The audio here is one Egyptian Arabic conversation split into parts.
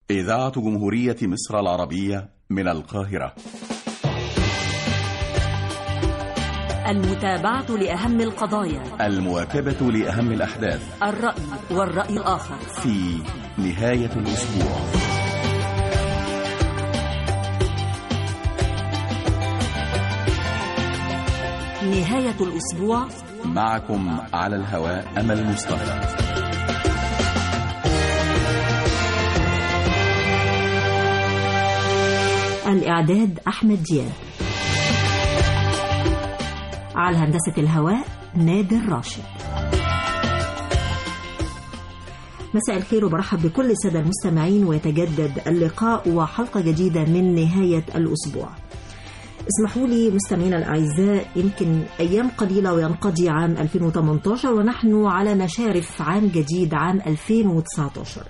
إذاعة جمهورية مصر العربية من القاهرة المتابعة لأهم القضايا المواكبة لأهم الأحداث الرأي والرأي الآخر في نهاية الأسبوع نهاية الأسبوع معكم على الهواء أمل مصطفى الإعداد أحمد دياب على هندسة الهواء نادر راشد مساء الخير وبرحب بكل السادة المستمعين ويتجدد اللقاء وحلقة جديدة من نهاية الأسبوع اسمحوا لي مستمعينا الأعزاء يمكن أيام قليلة وينقضي عام 2018 ونحن على مشارف عام جديد عام 2019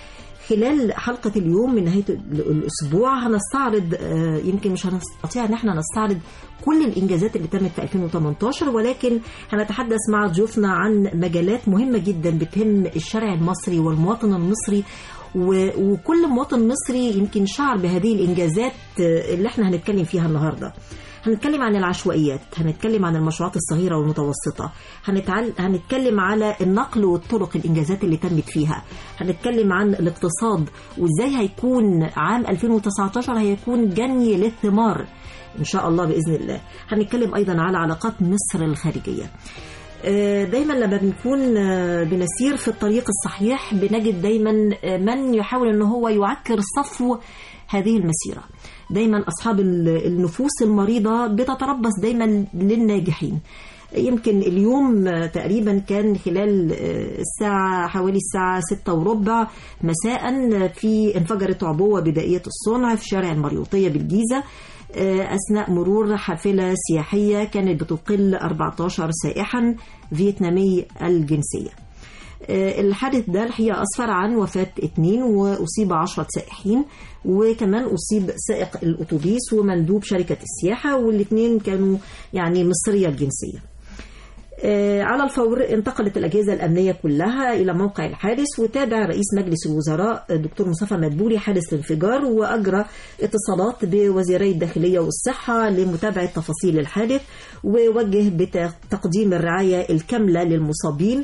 خلال حلقة اليوم من نهاية الأسبوع هنستعرض آه، يمكن مش هنستطيع أن احنا نستعرض كل الإنجازات اللي تمت في 2018 ولكن هنتحدث مع ضيوفنا عن مجالات مهمة جدا بتهم الشارع المصري والمواطن المصري و- وكل مواطن مصري يمكن شعر بهذه الإنجازات آه، اللي احنا هنتكلم فيها النهاردة هنتكلم عن العشوائيات هنتكلم عن المشروعات الصغيرة والمتوسطة هنتعل... هنتكلم على النقل والطرق الإنجازات اللي تمت فيها هنتكلم عن الاقتصاد وإزاي هيكون عام 2019 هيكون جني للثمار إن شاء الله بإذن الله هنتكلم أيضا على علاقات مصر الخارجية آه، دايما لما بنكون آه، بنسير في الطريق الصحيح بنجد دايما آه، من يحاول ان هو يعكر صفو هذه المسيره دايما اصحاب ال- النفوس المريضه بتتربص دايما للناجحين يمكن اليوم آه، تقريبا كان خلال آه، الساعة حوالي الساعة ستة وربع مساء في انفجرت عبوة بدائية الصنع في شارع المريوطية بالجيزة آه، أثناء مرور حافلة سياحية كانت بتقل 14 سائحا فيتنامي الجنسية آه، الحادث ده الحقيقة أسفر عن وفاة اثنين وأصيب عشرة سائحين وكمان أصيب سائق الأتوبيس ومندوب شركة السياحة والاثنين كانوا يعني مصرية الجنسية آه، على الفور انتقلت الأجهزة الأمنية كلها إلى موقع الحادث وتابع رئيس مجلس الوزراء الدكتور مصطفى مدبولي حادث الانفجار وأجرى اتصالات بوزيري الداخلية والصحة لمتابعة تفاصيل الحادث ووجه بتقديم الرعاية الكاملة للمصابين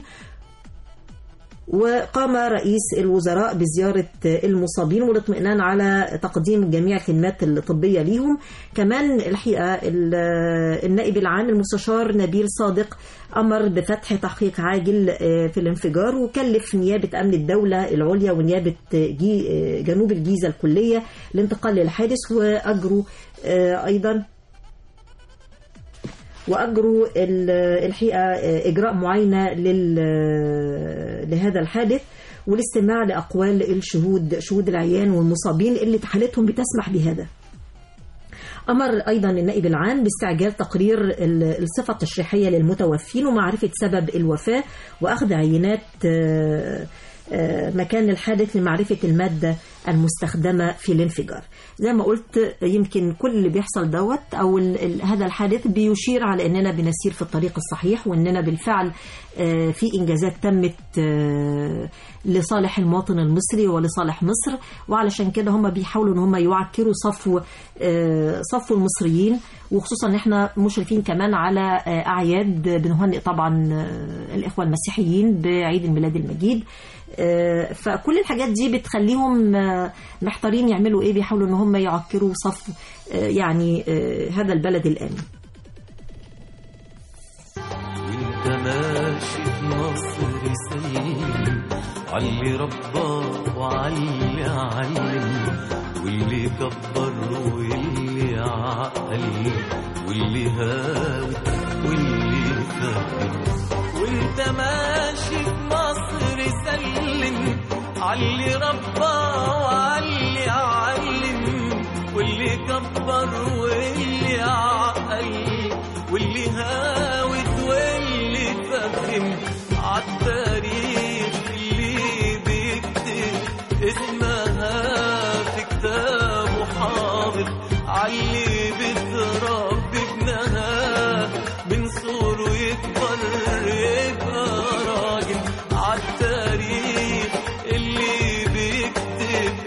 وقام رئيس الوزراء بزيارة المصابين والاطمئنان على تقديم جميع الخدمات الطبية ليهم كمان الحقيقة ال- النائب العام المستشار نبيل صادق أمر بفتح تحقيق عاجل آه، في الانفجار وكلف نيابة أمن الدولة العليا ونيابة جي آه، جنوب الجيزة الكلية لانتقال للحادث وأجروا آه، أيضا واجروا ال- الحقيقه اجراء معاينه لل- لهذا الحادث والاستماع لاقوال الشهود شهود العيان والمصابين اللي حالتهم بتسمح بهذا. أمر أيضا النائب العام باستعجال تقرير ال- الصفة التشريحية للمتوفين ومعرفة سبب الوفاة وأخذ عينات آه، آه، مكان الحادث لمعرفة المادة المستخدمة في الانفجار زي ما قلت يمكن كل اللي بيحصل دوت أو ال- ال- هذا الحادث بيشير على أننا بنسير في الطريق الصحيح وأننا بالفعل آه، في إنجازات تمت آه، لصالح المواطن المصري ولصالح مصر وعلشان كده هم بيحاولوا ان هم يعكروا صفو آه، صفو المصريين وخصوصا ان احنا مشرفين كمان على آه، اعياد بنهنئ طبعا آه، الاخوه المسيحيين بعيد الميلاد المجيد آه، فكل الحاجات دي بتخليهم آه، محتارين يعملوا ايه بيحاولوا ان هم يعكروا صفو آه، يعني آه، هذا البلد الامن وانت ماشي في مصر سليم علي رباه وعلي علم واللي كبر واللي عقل واللي هاوي واللي فهم وانت ماشي في مصر سلم علي رباه وعلي علم واللي كبر واللي عقل واللي هاوت واللي فهم عالتاريخ اللي بيكتب اسمها في كتابه حاضر علي بتربي ابنها من صغره يكبر يبقى راجل عالتاريخ اللي بيكتب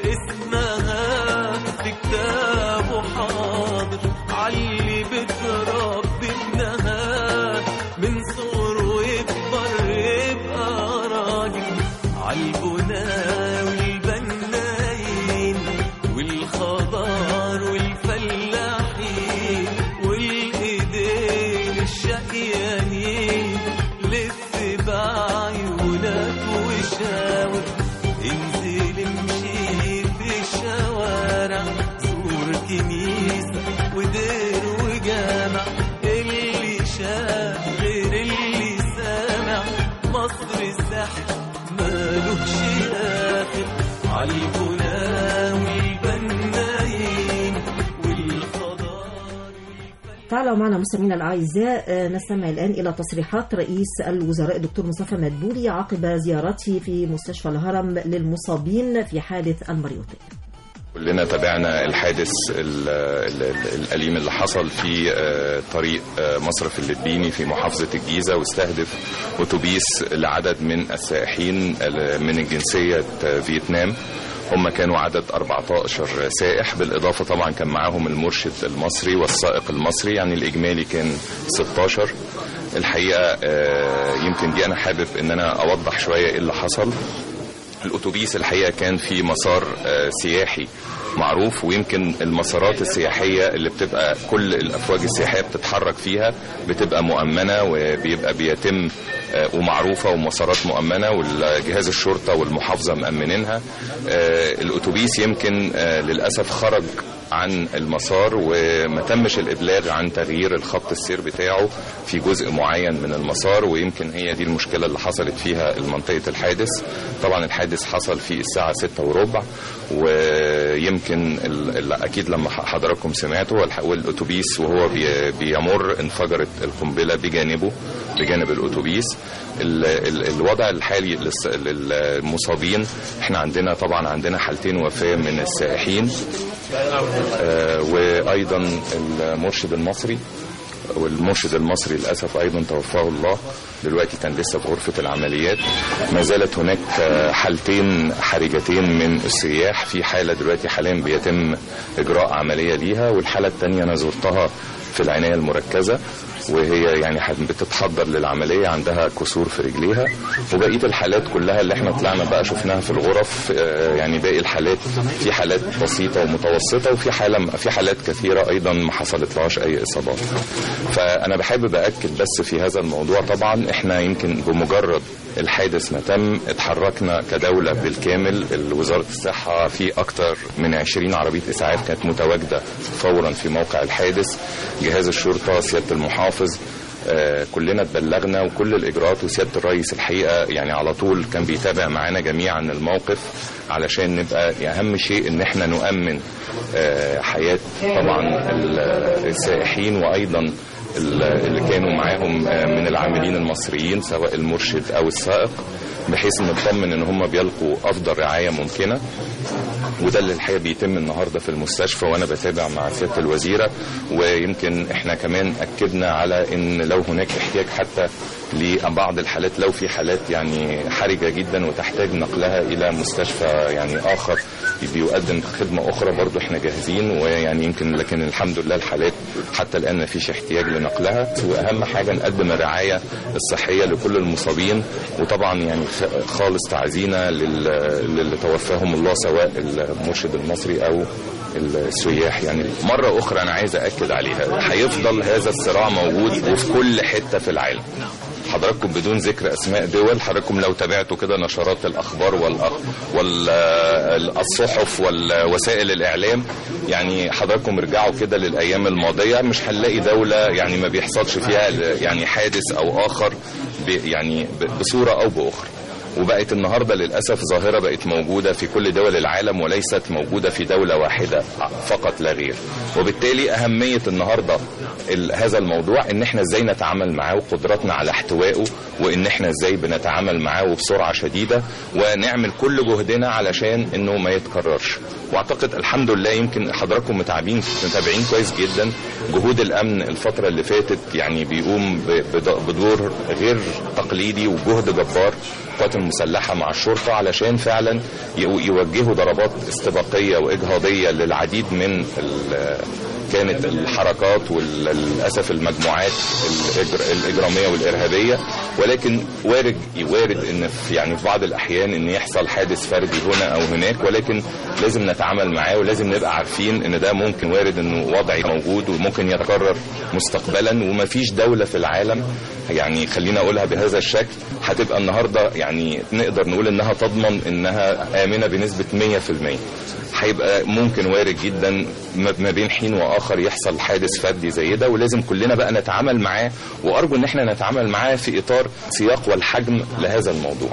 تعالوا معنا مستمعينا الاعزاء آه، نستمع الان الى تصريحات رئيس الوزراء الدكتور مصطفى مدبولي عقب زيارته في مستشفى الهرم للمصابين في حادث المريوطيه. كلنا تابعنا الحادث ال- ال- ال- الأليم اللي حصل في آه، طريق آه، مصرف اللبيني في محافظة الجيزة واستهدف أتوبيس لعدد من السائحين ال- من الجنسية آه، فيتنام هم كانوا عدد 14 سائح بالإضافة طبعا كان معاهم المرشد المصري والسائق المصري يعني الإجمالي كان 16 الحقيقة آه، يمكن دي أنا حابب إن أنا أوضح شوية إيه اللي حصل الاتوبيس الحقيقه كان في مسار آه، سياحي معروف ويمكن المسارات السياحيه اللي بتبقى كل الافواج السياحيه بتتحرك فيها بتبقى مؤمنه وبيبقى بيتم آه، ومعروفه ومسارات مؤمنه والجهاز الشرطه والمحافظه مأمنينها آه، الاتوبيس يمكن آه، للاسف خرج عن المسار وما تمش الابلاغ عن تغيير الخط السير بتاعه في جزء معين من المسار ويمكن هي دي المشكله اللي حصلت فيها منطقه الحادث طبعا الحادث حصل في الساعه ستة وربع ويمكن ال- ال- اكيد لما ح- حضراتكم سمعتوا والح- والاتوبيس وهو بي- بيمر انفجرت القنبله بجانبه بجانب الاتوبيس ال- ال- الوضع الحالي للس- للمصابين احنا عندنا طبعا عندنا حالتين وفاه من السائحين آه، وايضا المرشد المصري والمرشد المصري للاسف ايضا توفاه الله دلوقتي كان لسه في غرفه العمليات ما زالت هناك آه، حالتين حرجتين من السياح في حاله دلوقتي حاليا بيتم اجراء عمليه ليها والحاله الثانيه انا زرتها في العنايه المركزه وهي يعني حد- بتتحضر للعمليه عندها كسور في رجليها وبقيه الحالات كلها اللي احنا طلعنا بقى شفناها في الغرف آه، يعني باقي الحالات في حالات بسيطه ومتوسطه وفي حاله في حالات كثيره ايضا ما حصلتلهاش اي اصابات فانا بحب باكد بس في هذا الموضوع طبعا احنا يمكن بمجرد الحادث ما تم اتحركنا كدولة بالكامل وزارة الصحة في أكثر من 20 عربية إسعاف كانت متواجدة فورا في موقع الحادث جهاز الشرطة سيادة المحافظ آه، كلنا اتبلغنا وكل الاجراءات وسياده الرئيس الحقيقه يعني على طول كان بيتابع معانا جميعا الموقف علشان نبقى اهم شيء ان احنا نؤمن آه، حياه طبعا ال- السائحين وايضا ال- اللي كانوا معاهم آه، من العاملين المصريين سواء المرشد او السائق بحيث نطمن ان هم بيلقوا افضل رعايه ممكنه وده اللي الحقيقه بيتم النهارده في المستشفى وانا بتابع مع سياده الوزيره ويمكن احنا كمان اكدنا على ان لو هناك احتياج حتى لبعض الحالات لو في حالات يعني حرجه جدا وتحتاج نقلها الى مستشفى يعني اخر بيقدم خدمه اخرى برضو احنا جاهزين ويعني يمكن لكن الحمد لله الحالات حتى الان ما فيش احتياج لنقلها واهم حاجه نقدم الرعايه الصحيه لكل المصابين وطبعا يعني خ- خالص تعزينا لل- للي توفاهم الله سواء المرشد المصري او السياح يعني مرة أخرى أنا عايز أكد عليها هيفضل هذا الصراع موجود وفي كل حتة في العالم حضراتكم بدون ذكر اسماء دول حضراتكم لو تابعتوا كده نشرات الاخبار والصحف والوسائل الاعلام يعني حضراتكم ارجعوا كده للايام الماضيه مش هنلاقي دوله يعني ما بيحصلش فيها يعني حادث او اخر ب- يعني ب- بصوره او باخرى وبقت النهارده للاسف ظاهره بقت موجوده في كل دول العالم وليست موجوده في دوله واحده فقط لا غير وبالتالي اهميه النهارده ال- هذا الموضوع ان احنا ازاي نتعامل معاه وقدراتنا على احتوائه وان احنا ازاي بنتعامل معاه وبسرعه شديده ونعمل كل جهدنا علشان انه ما يتكررش واعتقد الحمد لله يمكن حضراتكم متابعين متابعين كويس جدا جهود الامن الفتره اللي فاتت يعني بيقوم ب- بد- بدور غير تقليدي وجهد جبار القوات المسلحه مع الشرطه علشان فعلا يو- يوجهوا ضربات استباقيه واجهاضيه للعديد من ال- كانت الحركات وللاسف المجموعات الإجر- الاجراميه والارهابيه ولكن وارد وارد ان في يعني في بعض الاحيان ان يحصل حادث فردي هنا او هناك ولكن لازم نتعامل معاه ولازم نبقى عارفين ان ده ممكن وارد انه وضع موجود وممكن يتكرر مستقبلا ومفيش دوله في العالم يعني خلينا اقولها بهذا الشكل هتبقى النهارده يعني نقدر نقول انها تضمن انها امنه بنسبه 100% هيبقى ممكن وارد جدا ما ما بين حين واخر يحصل حادث فردي زي ده ولازم كلنا بقى نتعامل معاه وارجو ان احنا نتعامل معاه في اطار سياق والحجم لهذا الموضوع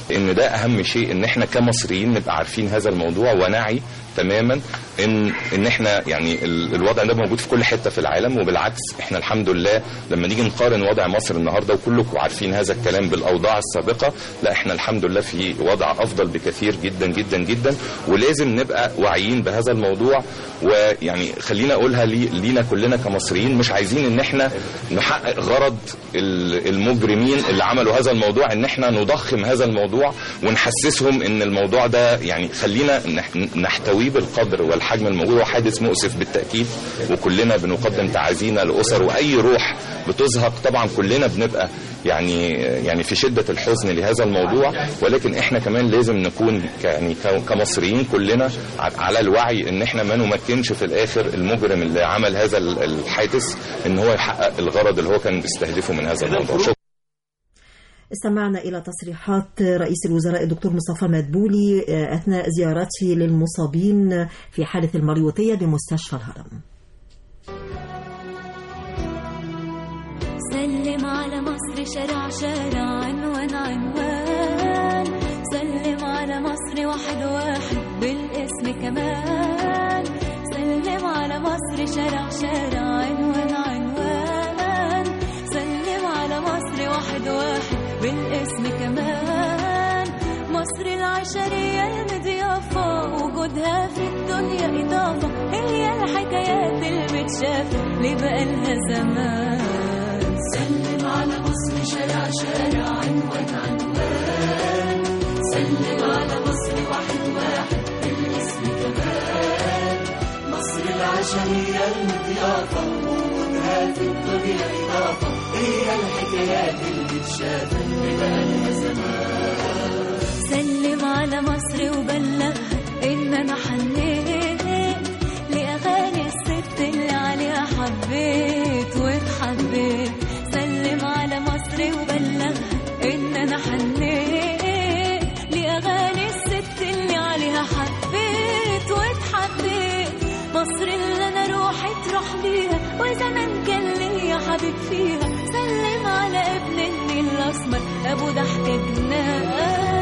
ان ده اهم شيء ان احنا كمصريين نبقى عارفين هذا الموضوع ونعي تماما ان ان احنا يعني ال- الوضع ده موجود في كل حته في العالم وبالعكس احنا الحمد لله لما نيجي نقارن وضع مصر النهارده وكلكم عارفين هذا الكلام بالاوضاع السابقه لا احنا الحمد لله في وضع افضل بكثير جدا جدا جدا ولازم نبقى واعيين بهذا الموضوع ويعني خلينا اقولها لي لينا كلنا كمصريين مش عايزين ان احنا نحقق غرض ال- المجرمين اللي عملوا هذا الموضوع ان احنا نضخم هذا الموضوع ونحسسهم ان الموضوع ده يعني خلينا نح- نحتويه بالقدر والحجم الموجود هو حادث مؤسف بالتاكيد وكلنا بنقدم تعازينا لاسر واي روح بتزهق طبعا كلنا بنبقى يعني يعني في شده الحزن لهذا الموضوع ولكن احنا كمان لازم نكون ك- يعني ك- كمصريين كلنا ع- على الوعي ان احنا ما نمكنش في الاخر المجرم اللي عمل هذا ال- الحادث ان هو يحقق الغرض اللي هو كان بيستهدفه من هذا الموضوع شكرا استمعنا إلى تصريحات رئيس الوزراء الدكتور مصطفى مدبولي أثناء زيارته للمصابين في حادث المريوطية بمستشفى الهرم سلم على مصر شارع شارع عنوان عنوان سلم على مصر واحد واحد بالاسم كمان سلم على مصر شارع شارع عنوان عنوان سلم على مصر واحد واحد بالاسم كمان مصر العشرية المضيافة وجودها في الدنيا إضافة هي الحكايات المتشافة اللي بقالها زمان سلم على مصر شارع شارع عنوان عنوان سلم على مصر واحد واحد بالاسم كمان مصر العشرية المضيافة وجودها في الدنيا إضافة هي الحكايات اللي اتشافت اللي بقالها زمان سلم على مصر وبلغها إن أنا حنيت لأغاني الست اللي عليها حبيت واتحبيت سلم على مصر وبلغها إن أنا حنيت لأغاني الست اللي عليها حبيت واتحبيت مصر اللي أنا روحي تروح بيها وزمان كان ليا حبيب فيها سلم على ابن النيل الأسمر أبو ضحكة جنان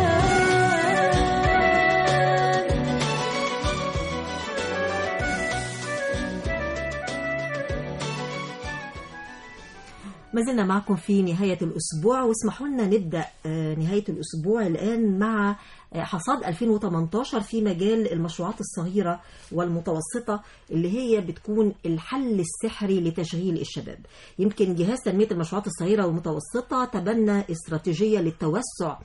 ما زلنا معكم في نهاية الأسبوع واسمحوا لنا نبدأ آه، نهاية الأسبوع الآن مع آه، حصاد 2018 في مجال المشروعات الصغيرة والمتوسطة اللي هي بتكون الحل السحري لتشغيل الشباب يمكن جهاز تنمية المشروعات الصغيرة والمتوسطة تبنى استراتيجية للتوسع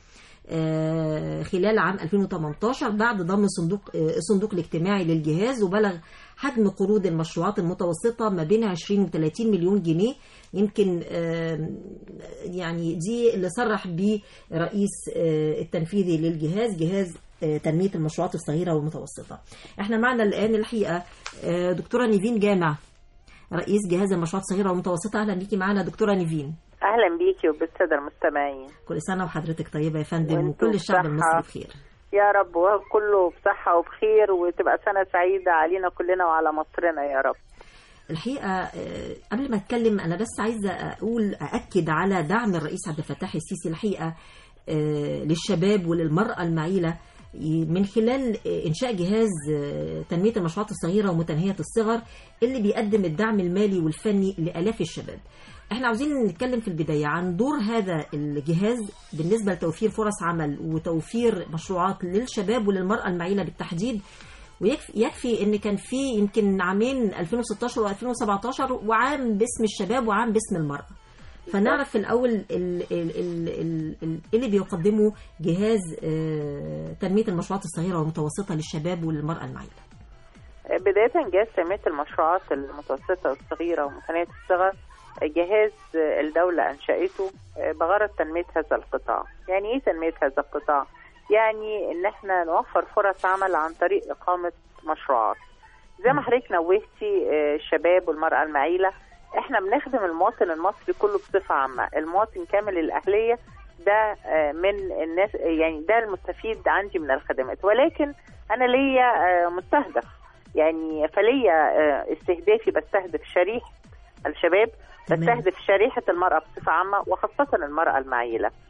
آه، خلال عام 2018 بعد ضم صندوق آه، الصندوق الاجتماعي للجهاز وبلغ حجم قروض المشروعات المتوسطة ما بين 20 و 30 مليون جنيه يمكن آه، يعني دي اللي صرح به رئيس آه، التنفيذي للجهاز جهاز آه، تنمية المشروعات الصغيرة والمتوسطة احنا معنا الآن الحقيقة آه، دكتورة نيفين جامع رئيس جهاز المشروعات الصغيرة والمتوسطة أهلا بيكي معنا دكتورة نيفين اهلا بيكي وبالساده المستمعين كل سنة وحضرتك طيبة يا فندم وانتوا وكل الشعب بصحة. المصري بخير يا رب وكله بصحه وبخير وتبقى سنه سعيده علينا كلنا وعلى مصرنا يا رب الحقيقة آه، قبل ما أتكلم أنا بس عايزة أقول أأكد على دعم الرئيس عبد الفتاح السيسي الحقيقة آه، للشباب وللمرأة المعيلة ي- من خلال آه، إنشاء جهاز آه، تنمية المشروعات الصغيرة ومتناهية الصغر اللي بيقدم الدعم المالي والفني لآلاف الشباب احنا عاوزين نتكلم في البداية عن دور هذا الجهاز بالنسبة لتوفير فرص عمل وتوفير مشروعات للشباب وللمرأة المعيلة بالتحديد ويكفي يكفي ان كان في يمكن عامين 2016 و2017 وعام باسم الشباب وعام باسم المرأة فنعرف في الاول ال- ال- ال- ال- ال- إيه اللي بيقدمه جهاز آه، تنمية المشروعات الصغيرة والمتوسطة للشباب وللمرأة المعيلة بدايه جهاز تنميه المشروعات المتوسطه والصغيره ومتناهيه الصغر جهاز الدوله انشاته بغرض تنميه هذا القطاع يعني ايه تنميه هذا القطاع يعني ان احنا نوفر فرص عمل عن طريق اقامه مشروعات زي ما حضرتك نوهتي آه، الشباب والمراه المعيله احنا بنخدم المواطن المصري كله بصفه عامه المواطن كامل الاهليه ده آه، من الناس يعني ده المستفيد عندي من الخدمات ولكن انا ليا آه، مستهدف يعني فليا آه، استهدافي بستهدف شريحه الشباب تمام. بستهدف شريحه المراه بصفه عامه وخاصه المراه المعيله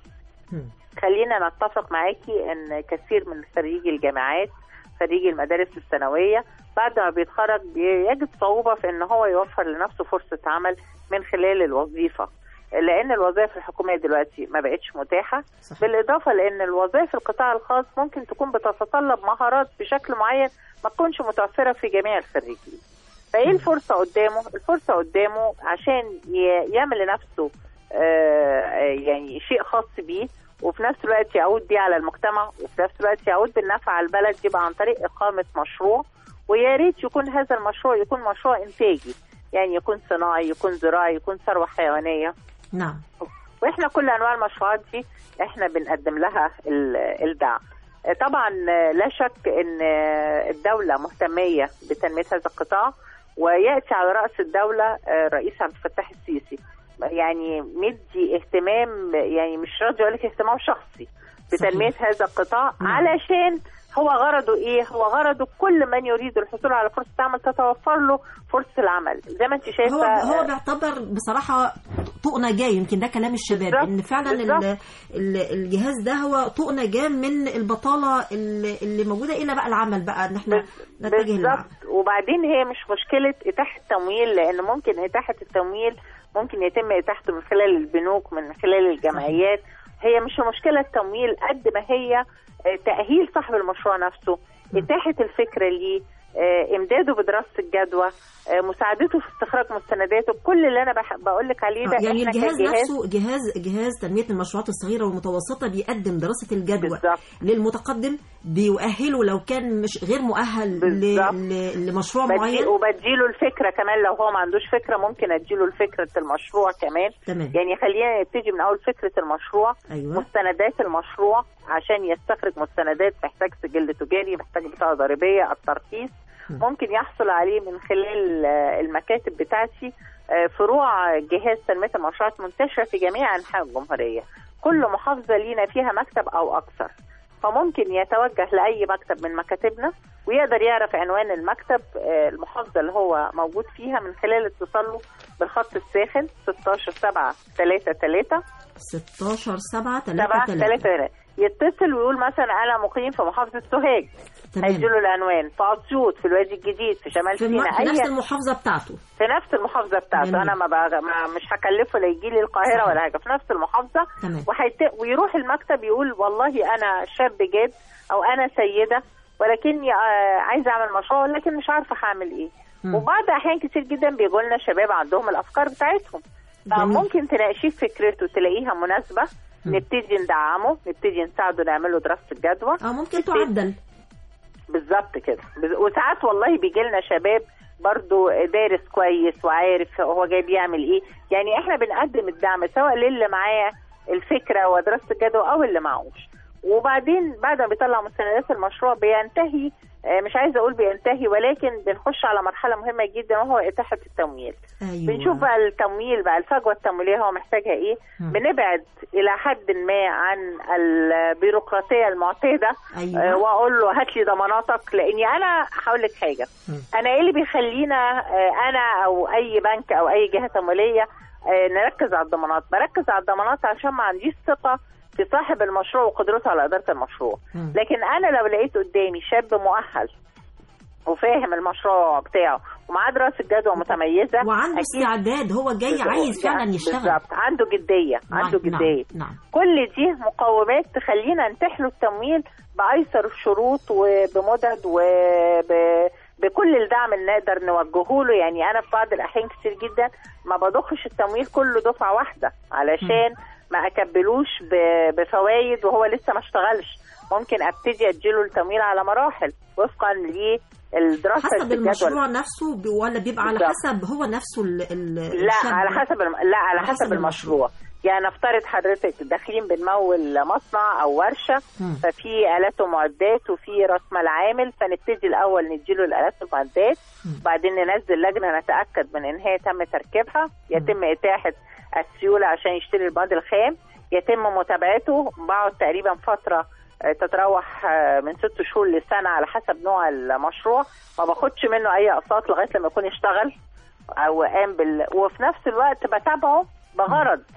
مم. خلينا نتفق معاكي ان كثير من خريجي الجامعات خريجي المدارس الثانويه بعد ما بيتخرج بيجد صعوبه في ان هو يوفر لنفسه فرصه عمل من خلال الوظيفه لان الوظائف الحكوميه دلوقتي ما بقتش متاحه صحيح. بالاضافه لان الوظائف القطاع الخاص ممكن تكون بتتطلب مهارات بشكل معين ما تكونش متوفره في جميع الخريجين فايه الفرصه قدامه الفرصه قدامه عشان ي- يعمل لنفسه آه، يعني شيء خاص بيه وفي نفس الوقت يعود بيه على المجتمع وفي نفس الوقت يعود بالنفع على البلد يبقى عن طريق إقامة مشروع ويا ريت يكون هذا المشروع يكون مشروع إنتاجي يعني يكون صناعي يكون زراعي يكون ثروة حيوانية نعم واحنا كل انواع المشروعات دي احنا بنقدم لها ال- الدعم طبعا لا شك ان الدوله مهتميه بتنميه هذا القطاع وياتي على راس الدوله الرئيس عبد الفتاح السيسي يعني مدي اهتمام يعني مش راضي اقول لك اهتمام شخصي بتنميه هذا القطاع نعم. علشان هو غرضه ايه؟ هو غرضه كل من يريد الحصول على فرصه عمل تتوفر له فرصه العمل، زي ما انت شايفه هو هو بيعتبر بصراحه طوق نجاه يمكن ده كلام الشباب بالظبط، ان فعلا بالظبط. ال- ال- الجهاز ده هو طوق نجاه من البطاله اللي, اللي موجوده الى بقى العمل بقى ان احنا بز- نتجه للعمل بالظبط وبعدين هي مش مشكله اتاحه التمويل لان ممكن اتاحه التمويل ممكن يتم اتاحته من خلال البنوك من خلال الجمعيات هي مش مشكله التمويل قد ما هي آه، تاهيل صاحب المشروع نفسه اتاحه الفكره ليه آه، امداده بدراسه الجدوى آه، مساعدته في استخراج مستنداته كل اللي انا بقول لك عليه ده آه، يعني إحنا الجهاز كجهاز- نفسه جهاز جهاز تنميه المشروعات الصغيره والمتوسطه بيقدم دراسه الجدوى بالظبط للمتقدم بيؤهله لو كان مش غير مؤهل ل- بالظبط. ل- لمشروع بدي معين وبديله الفكره كمان لو هو ما عندوش فكره ممكن اديله الفكره المشروع كمان تمام يعني خلينا نبتدي من اول فكره المشروع ايوه مستندات المشروع عشان يستخرج مستندات محتاج سجل تجاري محتاج بطاقه ضريبيه الترخيص م. ممكن يحصل عليه من خلال آه، المكاتب بتاعتي آه، فروع جهاز تنميه المشروعات منتشره في جميع انحاء الجمهوريه كل محافظه لينا فيها مكتب او اكثر فممكن يتوجه لاي مكتب من مكاتبنا ويقدر يعرف عنوان المكتب آه، المحافظه اللي هو موجود فيها من خلال اتصاله بالخط الساخن 16 7 3 3 16 7 7 3 3 3 يتصل ويقول مثلا انا مقيم في محافظه سوهاج تمام هيديله العنوان في اسيوط في الوادي الجديد في شمال في, الم... سيناء في نفس اي المحافظه بتاعته في نفس المحافظه بتاعته جميل. انا ما, بغ... ما مش هكلفه لا يجي لي القاهره صحيح. ولا حاجه في نفس المحافظه تمام وحيت... ويروح المكتب يقول والله انا شاب جاد او انا سيده ولكني آه، عايزه اعمل مشروع ولكن مش عارفه هعمل ايه مم. وبعد احيان كتير جدا بيجوا لنا شباب عندهم الافكار بتاعتهم جميل. فممكن تناقشيه في فكرته تلاقيها مناسبه مم. نبتدي ندعمه نبتدي نساعده نعمله دراسه الجدوى اه ممكن تعدل بالظبط كده بز- وساعات والله بيجي لنا شباب برضو دارس كويس وعارف هو جاي بيعمل ايه يعني احنا بنقدم الدعم سواء للي معاه الفكره ودراسه الجدوى او اللي معهوش وبعدين بعد ما بيطلع مستندات المشروع بينتهي آه، مش عايزه اقول بينتهي ولكن بنخش على مرحله مهمه جدا وهو اتاحه التمويل ايوه بنشوف بقى التمويل بقى الفجوه التمويليه هو محتاجها ايه مم. بنبعد الى حد ما عن البيروقراطيه المعتاده آه، ايوه واقول له هات لي ضماناتك لاني انا هقول لك حاجه مم. انا ايه اللي بيخلينا آه، انا او اي بنك او اي جهه تمويليه آه، نركز على الضمانات بركز على الضمانات عشان ما عنديش ثقه في صاحب المشروع وقدرته على اداره المشروع مم. لكن انا لو لقيت قدامي شاب مؤهل وفاهم المشروع بتاعه ومعاه دراسه جدوى متميزه وعنده أكيد استعداد هو جاي بالظبط. عايز فعلا يشتغل بالظبط عنده جديه عنده نعم، جديه نعم نعم كل دي مقومات تخلينا نتيح له التمويل بايسر الشروط وبمدد وبكل الدعم اللي نقدر نوجهه له يعني انا في بعض الاحيان كتير جدا ما بضخش التمويل كله دفعه واحده علشان ما اكبلوش ب- بفوائد وهو لسه ما اشتغلش ممكن ابتدي اديله التمويل على مراحل وفقا للدراسه حسب الجدول. المشروع نفسه ب- ولا بيبقى على بالظبط. حسب هو نفسه ال ال لا الشاب على حسب الم... لا على على حسب حسب المشروع يعني نفترض حضرتك داخلين بنمول مصنع او ورشه مم. ففي الات ومعدات وفي راس مال عامل فنبتدي الاول نديله الالات والمعدات مم. وبعدين ننزل لجنه نتاكد من ان هي تم تركيبها يتم اتاحه السيوله عشان يشتري المواد الخام يتم متابعته بقعد تقريبا فتره آه، تتراوح آه، من ست شهور لسنه على حسب نوع المشروع ما باخدش منه اي اقساط لغايه لما يكون اشتغل او قام بال وفي نفس الوقت بتابعه بغرض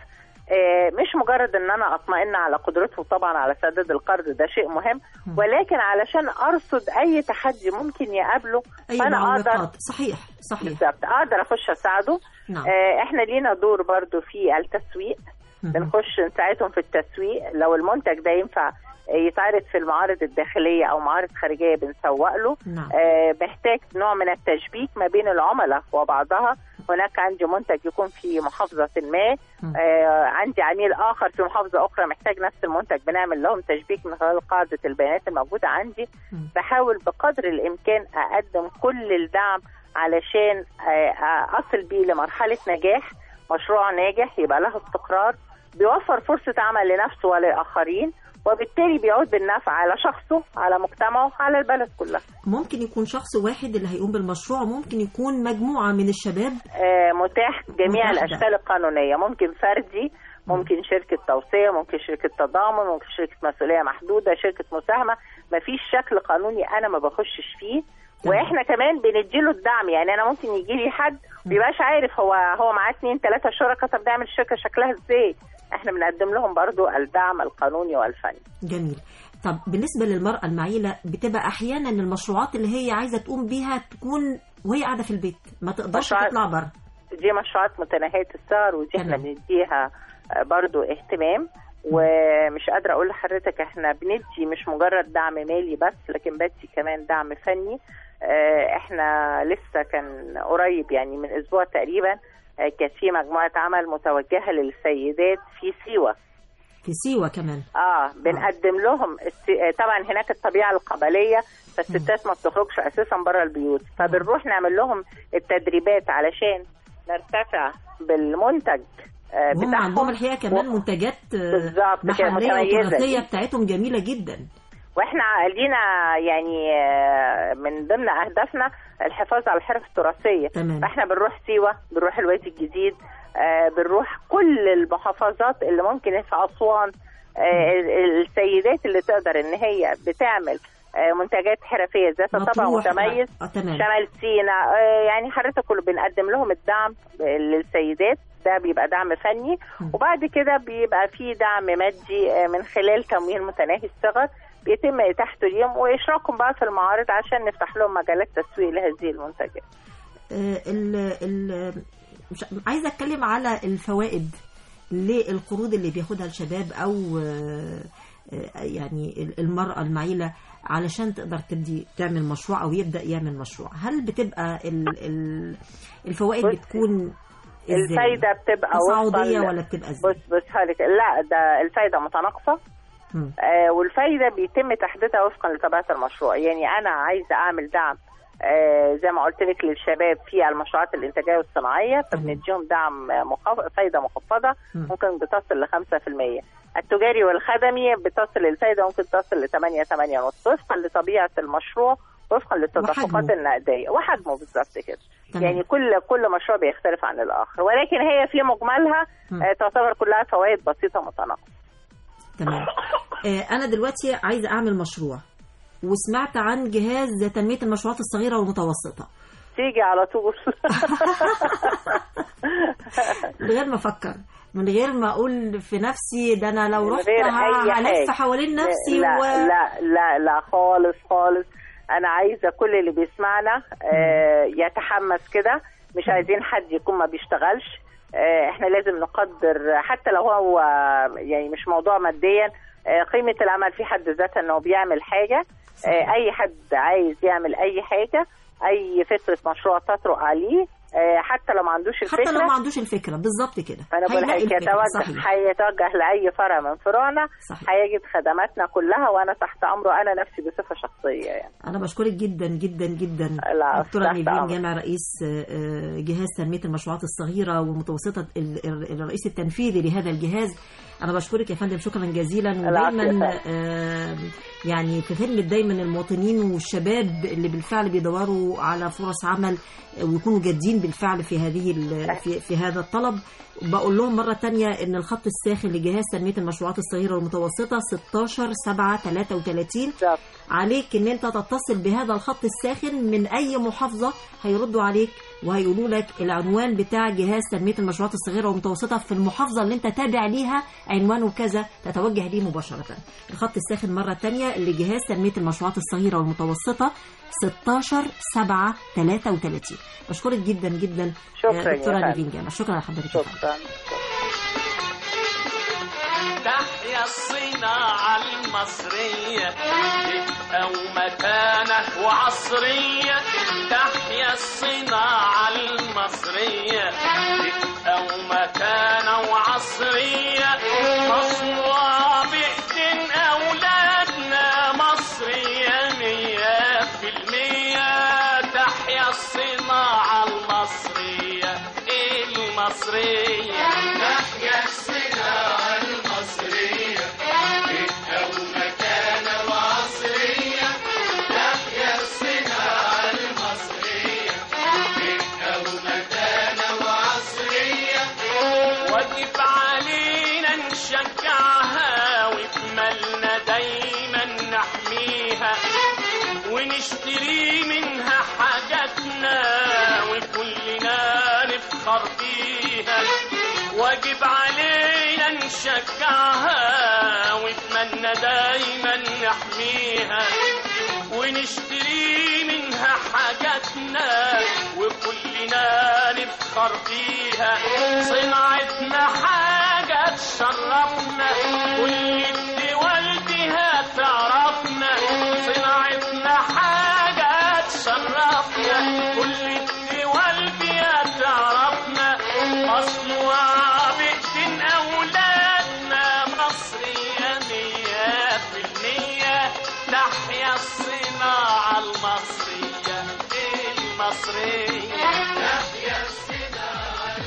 آه، مش مجرد ان انا اطمئن على قدرته طبعا على سداد القرض ده شيء مهم ولكن علشان ارصد اي تحدي ممكن يقابله اي فانا اقدر معوقات صحيح صحيح بالظبط اقدر اخش اساعده نعم آه، احنا لينا دور برضو في التسويق مهم. بنخش نساعدهم في التسويق لو المنتج ده ينفع يتعرض في المعارض الداخلية أو معارض خارجية بنسوق له نعم آه، محتاج نوع من التشبيك ما بين العملاء وبعضها هناك عندي منتج يكون في محافظة ما مم. آه، عندي عميل آخر في محافظة أخرى محتاج نفس المنتج بنعمل لهم تشبيك من خلال قاعدة البيانات الموجودة عندي مم. بحاول بقدر الإمكان أقدم كل الدعم علشان آه، أصل بيه لمرحلة نجاح مشروع ناجح يبقى له استقرار بيوفر فرصة عمل لنفسه وللآخرين وبالتالي بيعود بالنفع على شخصه على مجتمعه على البلد كلها ممكن يكون شخص واحد اللي هيقوم بالمشروع ممكن يكون مجموعة من الشباب آه، متاح جميع متاح ده. الاشكال القانونيه ممكن فردي ممكن شركه توصيه ممكن شركه تضامن ممكن شركه مسؤوليه محدوده شركه مساهمه مفيش شكل قانوني انا ما بخشش فيه تمام. واحنا كمان بنديله الدعم يعني انا ممكن يجي لي حد بيبقاش عارف هو هو معاه اثنين ثلاثه شركاء طب نعمل الشركه شكلها ازاي احنا بنقدم لهم برضو الدعم القانوني والفني جميل طب بالنسبة للمرأة المعيلة بتبقى أحيانا المشروعات اللي هي عايزة تقوم بيها تكون وهي قاعدة في البيت ما تقدرش مشروعات- تطلع بره دي مشروعات متناهية الصغر ودي احنا تمام. بنديها آه، برضو اهتمام ومش قادرة اقول لحضرتك احنا بندي مش مجرد دعم مالي بس لكن بدي كمان دعم فني آه، احنا لسه كان قريب يعني من اسبوع تقريبا آه، كانت في مجموعة عمل متوجهة للسيدات في سيوة في سيوة كمان اه بنقدم لهم الس... آه، طبعا هناك الطبيعه القبليه فالستات ما بتخرجش اساسا بره البيوت فبنروح نعمل لهم التدريبات علشان نرتفع بالمنتج آه، وهم بتاعهم عندهم الحقيقة كمان منتجات آه، بالظبط كده، محلية متميزة وتراثية دي. بتاعتهم جميلة جدا واحنا لينا يعني آه، من ضمن اهدافنا الحفاظ على الحرف التراثيه تمام. فاحنا بنروح سيوه بنروح الوادي الجديد آه، بنروح كل المحافظات اللي ممكن في اسوان آه، السيدات اللي تقدر ان هي بتعمل آه، منتجات حرفيه ذات طبع مطروح متميز آه، تمام شمال سيناء آه، يعني حضرتك كله بنقدم لهم الدعم للسيدات ده بيبقى دعم فني م. وبعد كده بيبقى في دعم مادي آه، من خلال تمويل متناهي الصغر بيتم اتاحته ليهم واشراكهم بقى في المعارض عشان نفتح لهم مجالات تسويق لهذه المنتجات آه، ال ال مش عايزه اتكلم على الفوائد للقروض اللي بياخدها الشباب او آه، آه، يعني المراه المعيله علشان تقدر تبدي تعمل مشروع او يبدا يعمل مشروع هل بتبقى ال ال الفوائد بصي، بتكون إزاي؟ الفايده بتبقى وفقاً تصاعديه ل- ولا بتبقى ازاي بص بص هقولك لا ده الفايده متناقصه مم. آه، والفايده بيتم تحديدها وفقا لطبيعه المشروع يعني انا عايزه اعمل دعم آه، زي ما قلت لك للشباب في المشروعات الانتاجيه والصناعيه فبنديهم دعم آه، مخف... فايده مخفضه مم. ممكن بتصل ل 5% التجاري والخدمي بتصل الفايده ممكن تصل ل 8 8 ونص وفقا لطبيعه المشروع وفقا للتدفقات وحجمه. النقديه وحجمه بالظبط كده تمام. يعني كل كل مشروع بيختلف عن الاخر ولكن هي في مجملها مم. آه، تعتبر كلها فوائد بسيطه متناقصه تمام آه، انا دلوقتي عايزه اعمل مشروع وسمعت عن جهاز تنميه المشروعات الصغيره والمتوسطه تيجي على طول من غير ما افكر من غير ما اقول في نفسي ده انا لو من رحت غير ه- أي هلف حاجة. حوالين نفسي لا و... لا لا لا خالص خالص انا عايزه كل اللي بيسمعنا آه، يتحمس كده مش عايزين حد يكون ما بيشتغلش آه، احنا لازم نقدر حتى لو هو يعني مش موضوع ماديا آه، قيمه العمل في حد ذاتها انه بيعمل حاجه آه، اي حد عايز يعمل اي حاجه اي فكره مشروع تطرق عليه آه، حتى لو ما عندوش الفكره حتى لو ما عندوش الفكره بالظبط كده فانا بقول هيلاقي الفكرة، هيتوجه صحيح هيتوجه لاي فرع من فروعنا صحيح هيجد خدماتنا كلها وانا تحت امره انا نفسي بصفه شخصيه يعني انا بشكرك جدا جدا جدا لا، دكتوره تحت نيفين أمرك. جامع رئيس آه، آه، جهاز تنميه المشروعات الصغيره والمتوسطه ال- ال- الرئيس التنفيذي لهذا الجهاز انا بشكرك يا فندم شكرا جزيلا العفو يا ودايما فندم. آه، يعني في خدمه دايما المواطنين والشباب اللي بالفعل بيدوروا على فرص عمل ويكونوا جادين بالفعل في هذه ال- في, في هذا الطلب بقول لهم مرة تانية إن الخط الساخن لجهاز تنمية المشروعات الصغيرة والمتوسطة 16 7 33 بالظبط عليك ان انت تتصل بهذا الخط الساخن من اي محافظة هيردوا عليك وهيقولوا لك العنوان بتاع جهاز تنميه المشروعات الصغيره والمتوسطه في المحافظه اللي انت تابع ليها عنوانه كذا تتوجه ليه مباشره الخط الساخن مره تانية لجهاز تنميه المشروعات الصغيره والمتوسطه 16 7 33 بشكرك جدا جدا شكراً آه، يا دكتوره فندم. نيفين جامع شكرا لحضرتك يا فندم. شكرا تحيا الصناعة المصرية أو مكانة وعصرية تحيا الصناعة المصرية أو مكانة وعصرية مصنوعة بإيدين أولادنا مصرية مية في المية تحيا الصناعة المصرية المصرية تحيا الصناعة المصرية أو مكانة وعصرية تحيا الصناعة المصرية أو مكانة وعصرية واجب علينا نشجعها وبمالنا دايما نحميها ونشتري منها حاجاتنا وكلنا نفخر بيها واجب علينا نشجعها وبمالنا دايما نحميها ونشتري منها حاجاتنا وكلنا نفخر بيها صناعتنا حاجة تشرفنا كل الدول بها تعرفنا صناعتنا حاجة تشرفنا كل الدول بها تعرفنا مصنوعة بإيدين أولادنا مصرية مية في المية تحيا الصناعة المصرية المصرية تحيا الصناعة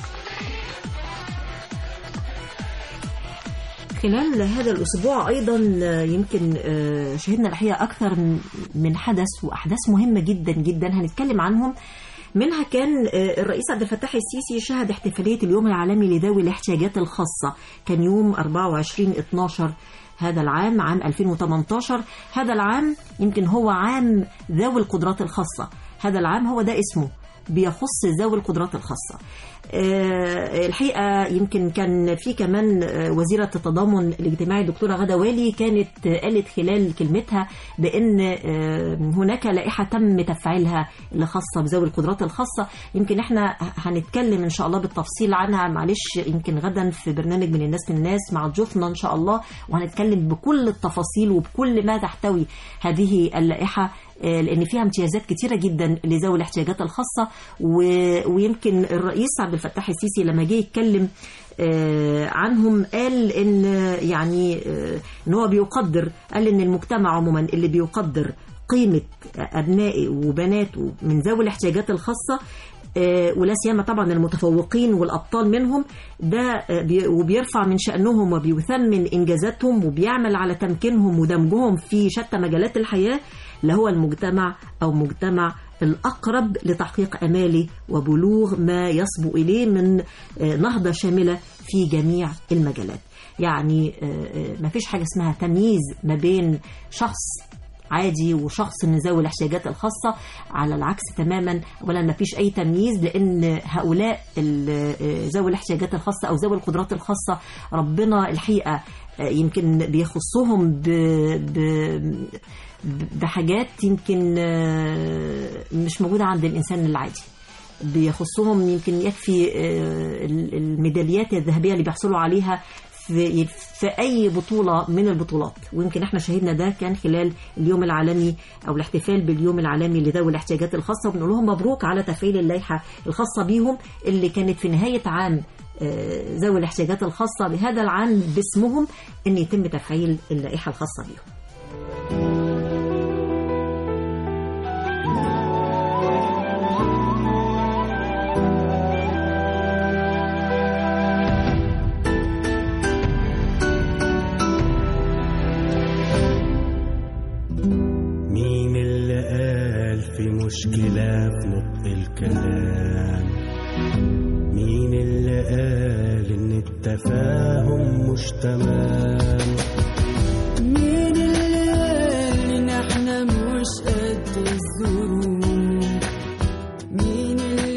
خلال هذا الأسبوع أيضا يمكن آه، شهدنا الحقيقة أكثر من حدث وأحداث مهمة جدا جدا هنتكلم عنهم منها كان آه، الرئيس عبد الفتاح السيسي شهد احتفالية اليوم العالمي لذوي الاحتياجات الخاصة كان يوم 24 12 هذا العام عام 2018 هذا العام يمكن هو عام ذوي القدرات الخاصة هذا العام هو ده اسمه بيخص ذوي القدرات الخاصة آه، الحقيقة يمكن كان في كمان آه، وزيرة التضامن الاجتماعي الدكتورة غدا والي كانت آه، قالت خلال كلمتها بأن آه، هناك لائحة تم تفعيلها اللي خاصة بذوي القدرات الخاصة يمكن احنا هنتكلم إن شاء الله بالتفصيل عنها معلش يمكن غدا في برنامج من الناس للناس مع ضيوفنا إن شاء الله وهنتكلم بكل التفاصيل وبكل ما تحتوي هذه اللائحة آه، لان فيها امتيازات كتيره جدا لذوي الاحتياجات الخاصه و- ويمكن الرئيس عبد الفتاح السيسي لما جه يتكلم آه، عنهم قال ان آه، يعني آه، ان هو بيقدر قال ان المجتمع عموما اللي بيقدر قيمه ابنائه وبناته من ذوي الاحتياجات الخاصه آه، ولا سيما طبعا المتفوقين والابطال منهم ده آه، بي- وبيرفع من شانهم وبيثمن انجازاتهم وبيعمل على تمكينهم ودمجهم في شتى مجالات الحياه لهو المجتمع او مجتمع الاقرب لتحقيق اماله وبلوغ ما يصبو اليه من آه، نهضه شامله في جميع المجالات. يعني ما فيش حاجه اسمها تمييز ما بين شخص عادي وشخص من ذوي الاحتياجات الخاصة على العكس تماما ولا ما فيش أي تمييز لأن هؤلاء ال- ذوي الاحتياجات الخاصة أو ذوي القدرات الخاصة ربنا الحقيقة يمكن بيخصهم ب... ب... بحاجات يمكن مش موجودة عند الإنسان العادي بيخصهم يمكن يكفي الميداليات الذهبية اللي بيحصلوا عليها في, في أي بطولة من البطولات ويمكن احنا شهدنا ده كان خلال اليوم العالمي أو الاحتفال باليوم العالمي لذوي الاحتياجات الخاصة وبنقول لهم مبروك على تفعيل اللائحة الخاصة بيهم اللي كانت في نهاية عام ذوي الاحتياجات الخاصة بهذا العام باسمهم أن يتم تفعيل اللائحة الخاصة بيهم مين اللي قال في مشكلة في نطق الكلام مين اللي قال ان التفاهم مش تمام مين اللي قال ان احنا مش قد الظروف مين اللي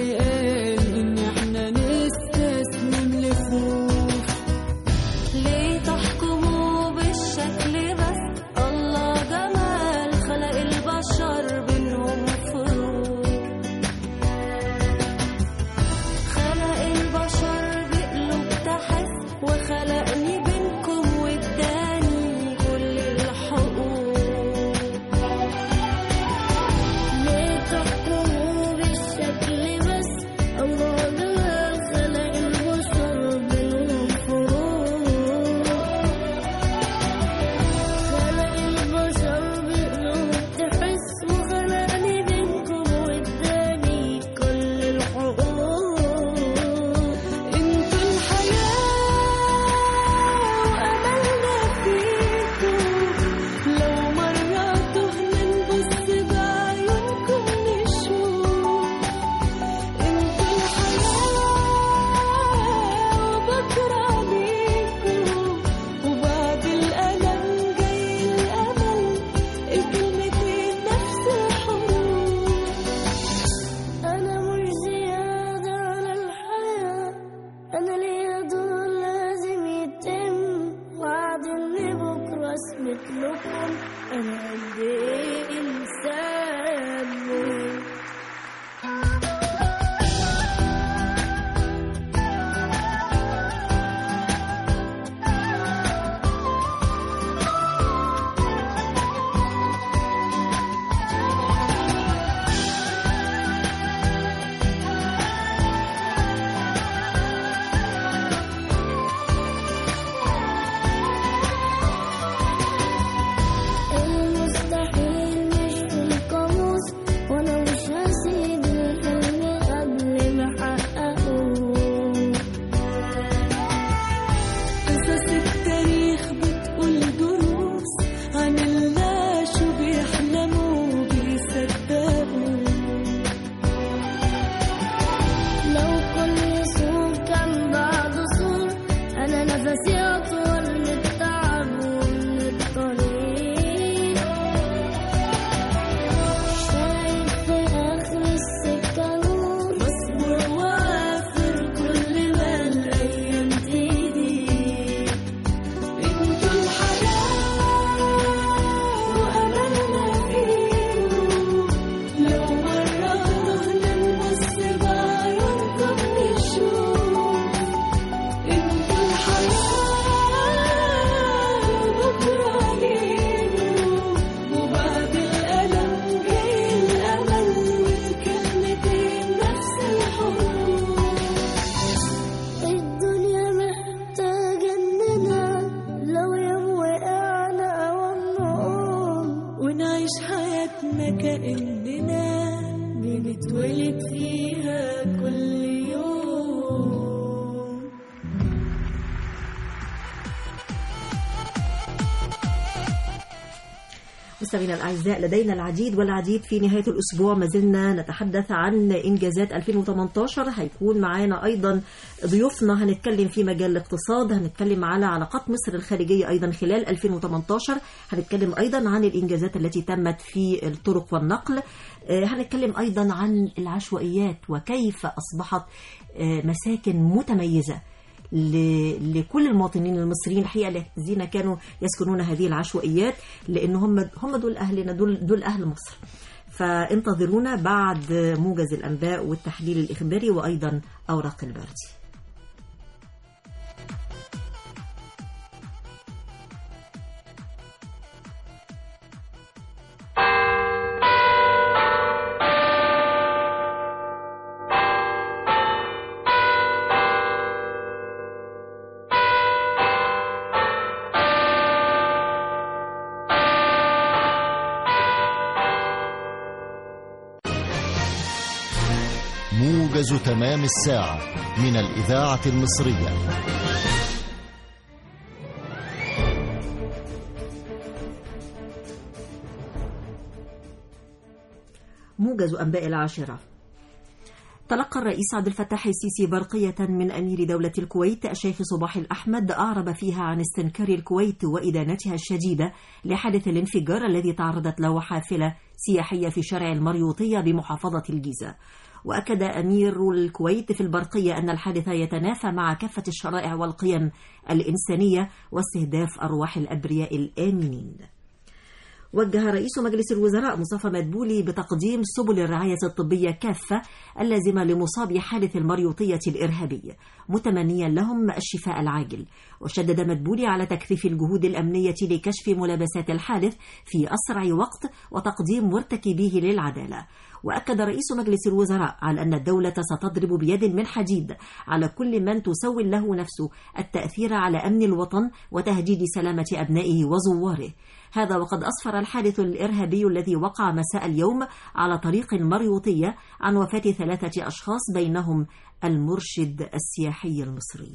مستمعينا الأعزاء لدينا العديد والعديد في نهاية الأسبوع ما زلنا نتحدث عن إنجازات 2018 هيكون معانا أيضا ضيوفنا هنتكلم في مجال الاقتصاد هنتكلم على علاقات مصر الخارجية أيضا خلال 2018 هنتكلم أيضا عن الإنجازات التي تمت في الطرق والنقل آه، هنتكلم أيضا عن العشوائيات وكيف أصبحت آه، مساكن متميزة ل- لكل المواطنين المصريين الحقيقه الذين كانوا يسكنون هذه العشوائيات لان هم هم دول اهلنا دول دول اهل مصر. فانتظرونا بعد موجز الانباء والتحليل الاخباري وايضا اوراق البردي. موجز تمام الساعة من الإذاعة المصرية موجز انباء العاشره. تلقى الرئيس عبد الفتاح السيسي برقية من أمير دولة الكويت الشيخ صباح الأحمد أعرب فيها عن استنكار الكويت وإدانتها الشديدة لحادث الانفجار الذي تعرضت له حافلة سياحية في شارع المريوطية بمحافظة الجيزة. وأكد أمير الكويت في البرقية أن الحادث يتنافى مع كافة الشرائع والقيم الإنسانية واستهداف أرواح الأبرياء الآمنين. وجه رئيس مجلس الوزراء مصطفى مدبولي بتقديم سبل الرعاية الطبية كافة اللازمة لمصابي حادث المريوطية الإرهابي متمنيا لهم الشفاء العاجل وشدد مدبولي على تكثيف الجهود الأمنية لكشف ملابسات الحادث في أسرع وقت وتقديم مرتكبيه للعدالة وأكد رئيس مجلس الوزراء على أن الدولة ستضرب بيد من حديد على كل من تسول له نفسه التأثير على أمن الوطن وتهديد سلامة أبنائه وزواره هذا وقد أسفر الحادث الإرهابي الذي وقع مساء اليوم على طريق المريوطية عن وفاة ثلاثة أشخاص بينهم المرشد السياحي المصري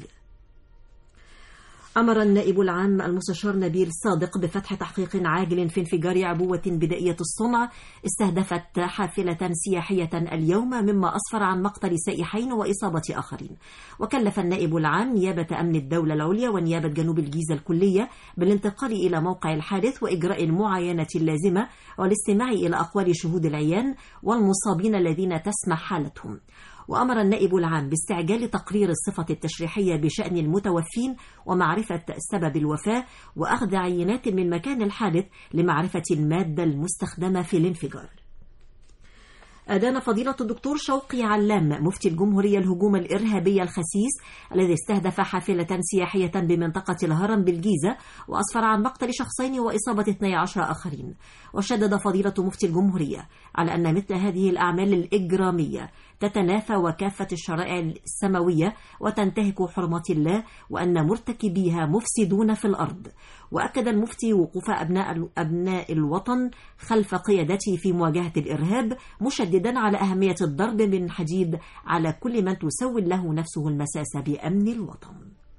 أمر النائب العام المستشار نبيل صادق بفتح تحقيق عاجل في انفجار عبوة بدائية الصنع استهدفت حافلة سياحية اليوم مما أسفر عن مقتل سائحين وإصابة آخرين وكلف النائب العام نيابة أمن الدولة العليا ونيابة جنوب الجيزة الكلية بالانتقال إلى موقع الحادث وإجراء المعاينة اللازمة والاستماع إلى أقوال شهود العيان والمصابين الذين تسمح حالتهم وأمر النائب العام باستعجال تقرير الصفة التشريحية بشأن المتوفين ومعرفة سبب الوفاة وأخذ عينات من مكان الحادث لمعرفة المادة المستخدمة في الانفجار أدان فضيلة الدكتور شوقي علام مفتي الجمهورية الهجوم الإرهابي الخسيس الذي استهدف حافلة سياحية بمنطقة الهرم بالجيزة وأسفر عن مقتل شخصين وإصابة 12 آخرين وشدد فضيلة مفتي الجمهورية على أن مثل هذه الأعمال الإجرامية تتنافى وكافة الشرائع السماوية وتنتهك حرمات الله وأن مرتكبيها مفسدون في الأرض وأكد المفتي وقوف أبناء أبناء الوطن خلف قيادته في مواجهة الإرهاب مشددا على أهمية الضرب من حديد على كل من تسول له نفسه المساس بأمن الوطن.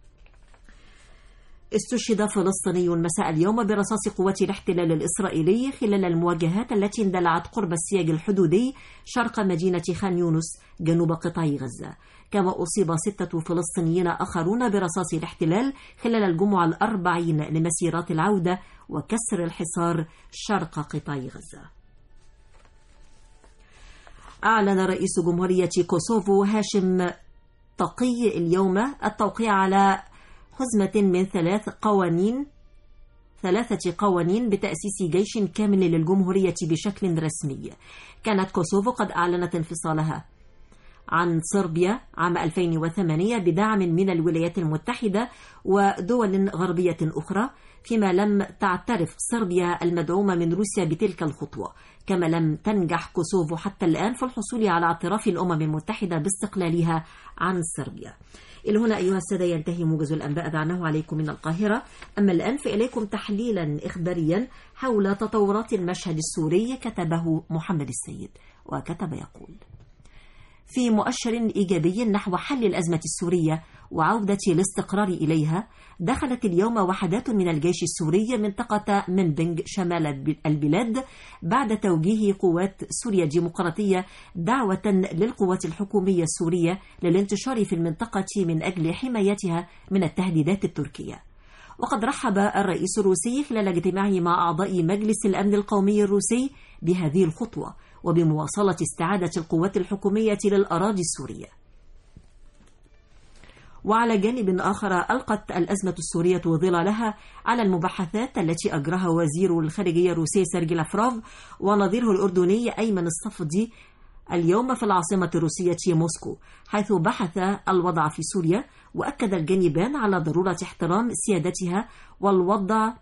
استشهد فلسطيني مساء اليوم برصاص قوات الاحتلال الإسرائيلي خلال المواجهات التي اندلعت قرب السياج الحدودي شرق مدينة خان يونس جنوب قطاع غزة كما أصيب ستة فلسطينيين آخرون برصاص الاحتلال خلال الجمعة الأربعين لمسيرات العودة وكسر الحصار شرق قطاع غزة أعلن رئيس جمهورية كوسوفو هاشم تقي اليوم التوقيع على حزمة من ثلاث قوانين ثلاثة قوانين بتأسيس جيش كامل للجمهورية بشكل رسمي كانت كوسوفو قد أعلنت انفصالها عن صربيا عام 2008 بدعم من الولايات المتحدة ودول غربية أخرى فيما لم تعترف صربيا المدعومة من روسيا بتلك الخطوة كما لم تنجح كوسوفو حتى الآن في الحصول على اعتراف الأمم المتحدة باستقلالها عن صربيا إلى هنا أيها السادة ينتهي موجز الأنباء دعناه عليكم من القاهرة أما الآن فإليكم تحليلا إخباريا حول تطورات المشهد السوري كتبه محمد السيد وكتب يقول في مؤشر إيجابي نحو حل الأزمة السورية وعودة الاستقرار إليها دخلت اليوم وحدات من الجيش السوري منطقة منبنج شمال البلاد بعد توجيه قوات سوريا الديمقراطية دعوة للقوات الحكومية السورية للانتشار في المنطقة من أجل حمايتها من التهديدات التركية وقد رحب الرئيس الروسي خلال اجتماعه مع أعضاء مجلس الأمن القومي الروسي بهذه الخطوة وبمواصلة استعادة القوات الحكومية للأراضي السورية وعلى جانب آخر ألقت الأزمة السورية ظلالها على المباحثات التي أجراها وزير الخارجية الروسي سيرجي لافروف ونظيره الأردني أيمن الصفدي اليوم في العاصمة الروسية موسكو حيث بحث الوضع في سوريا وأكد الجانبان على ضرورة احترام سيادتها والوضع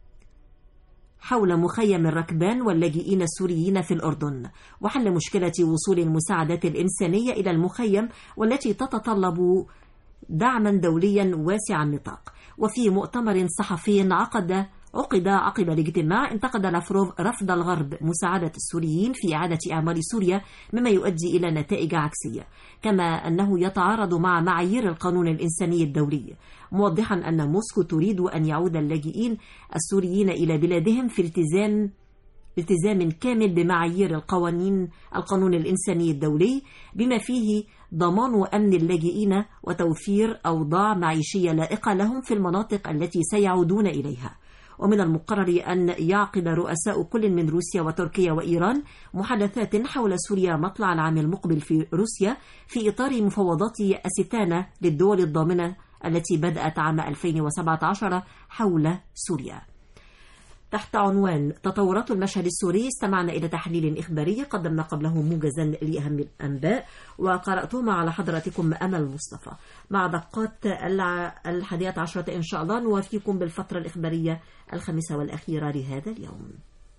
حول مخيم الركبان واللاجئين السوريين في الأردن وحل مشكلة وصول المساعدات الإنسانية إلى المخيم والتي تتطلب دعما دوليا واسع النطاق وفي مؤتمر صحفي عقد عقد عقب الاجتماع انتقد لافروف رفض الغرب مساعدة السوريين في إعادة أعمال سوريا مما يؤدي إلى نتائج عكسية كما أنه يتعارض مع معايير القانون الإنساني الدولي موضحا أن موسكو تريد أن يعود اللاجئين السوريين إلى بلادهم في التزام التزام كامل بمعايير القوانين القانون الإنساني الدولي بما فيه ضمان أمن اللاجئين وتوفير أوضاع معيشية لائقة لهم في المناطق التي سيعودون إليها ومن المقرر أن يعقد رؤساء كل من روسيا وتركيا وإيران محادثات حول سوريا مطلع العام المقبل في روسيا في إطار مفاوضات أستانا للدول الضامنة التي بدأت عام 2017 حول سوريا تحت عنوان تطورات المشهد السوري استمعنا إلى تحليل إخباري قدمنا قبله موجزا لأهم الأنباء وقرأتهما على حضراتكم أمل مصطفى مع دقات الحادية عشرة إن شاء الله نوافيكم بالفترة الإخبارية الخامسة والأخيرة لهذا اليوم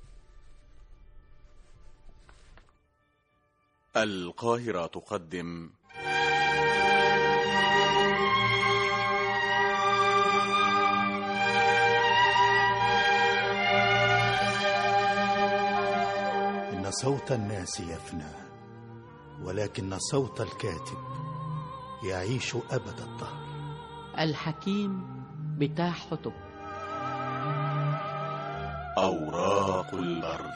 القاهرة تقدم إن صوت الناس يفنى ولكن صوت الكاتب يعيش أبد الدهر الحكيم بتاع حطب أوراق البرد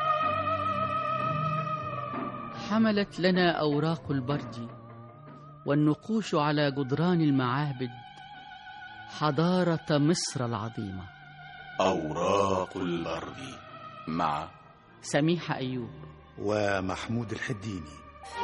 حملت لنا أوراق البرد والنقوش على جدران المعابد حضارة مصر العظيمة أوراق البرد مع سميحة أيوب ومحمود الحديني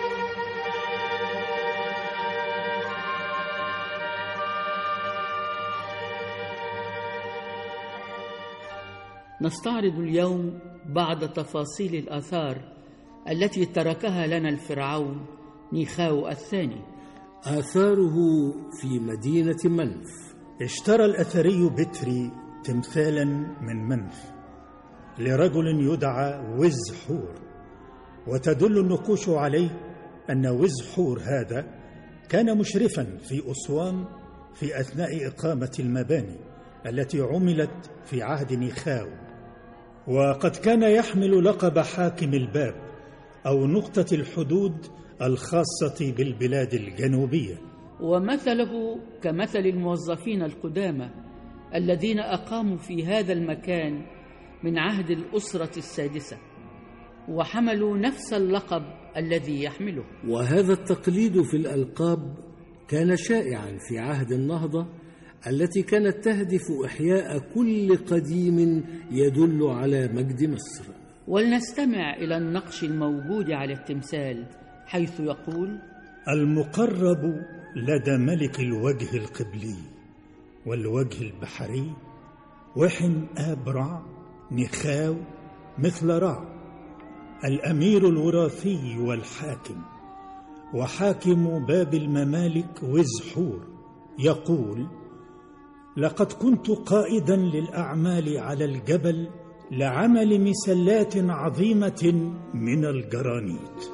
نستعرض اليوم بعض تفاصيل الآثار التي تركها لنا الفرعون نيخاو الثاني آثاره في مدينة منف اشترى الأثري بتري تمثالا من منف لرجل يدعى وز حور وتدل النقوش عليه أن وز حور هذا كان مشرفا في أسوان في أثناء إقامة المباني التي عملت في عهد نيخاو وقد كان يحمل لقب حاكم الباب أو نقطة الحدود الخاصة بالبلاد الجنوبية ومثله كمثل الموظفين القدامى الذين أقاموا في هذا المكان من عهد الأسرة السادسة وحملوا نفس اللقب الذي يحمله وهذا التقليد في الألقاب كان شائعا في عهد النهضة التي كانت تهدف إحياء كل قديم يدل على مجد مصر ولنستمع إلى النقش الموجود على التمثال حيث يقول المقرب لدى ملك الوجه القبلي والوجه البحري وحن آبرع نخاو مثل رع الأمير الوراثي والحاكم وحاكم باب الممالك وزحور يقول لقد كنت قائدا للأعمال على الجبل لعمل مسلات عظيمة من الجرانيت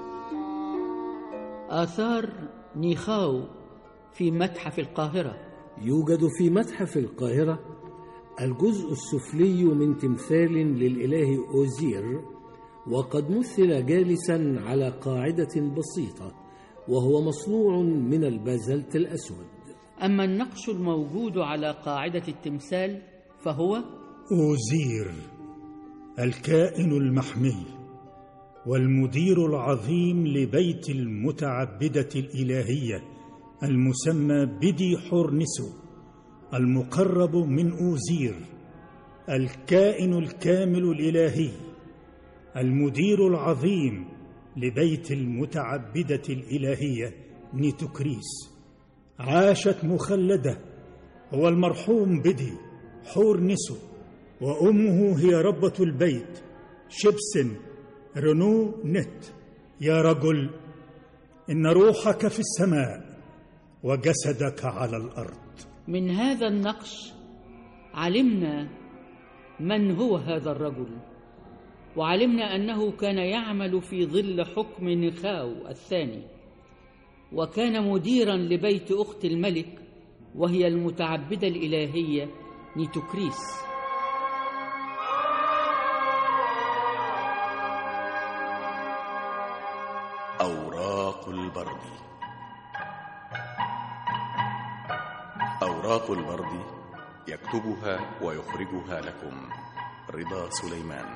آثار نيخاو في متحف القاهرة يوجد في متحف القاهرة الجزء السفلي من تمثال للإله أوزير وقد مثل جالسا على قاعدة بسيطة وهو مصنوع من البازلت الأسود أما النقش الموجود على قاعدة التمثال فهو أوزير الكائن المحمي والمدير العظيم لبيت المتعبدة الإلهية المسمى بدي حورنسو المقرب من أوزير الكائن الكامل الإلهي المدير العظيم لبيت المتعبدة الإلهية نيتوكريس عاشت مخلدة هو المرحوم بدي حورنسو وأمه هي ربة البيت شبسن رنو نت يا رجل إن روحك في السماء وجسدك على الأرض من هذا النقش علمنا من هو هذا الرجل وعلمنا أنه كان يعمل في ظل حكم نخاو الثاني وكان مديرا لبيت أخت الملك وهي المتعبدة الإلهية نيتوكريس أوراق البرد أوراق البرد يكتبها ويخرجها لكم رضا سليمان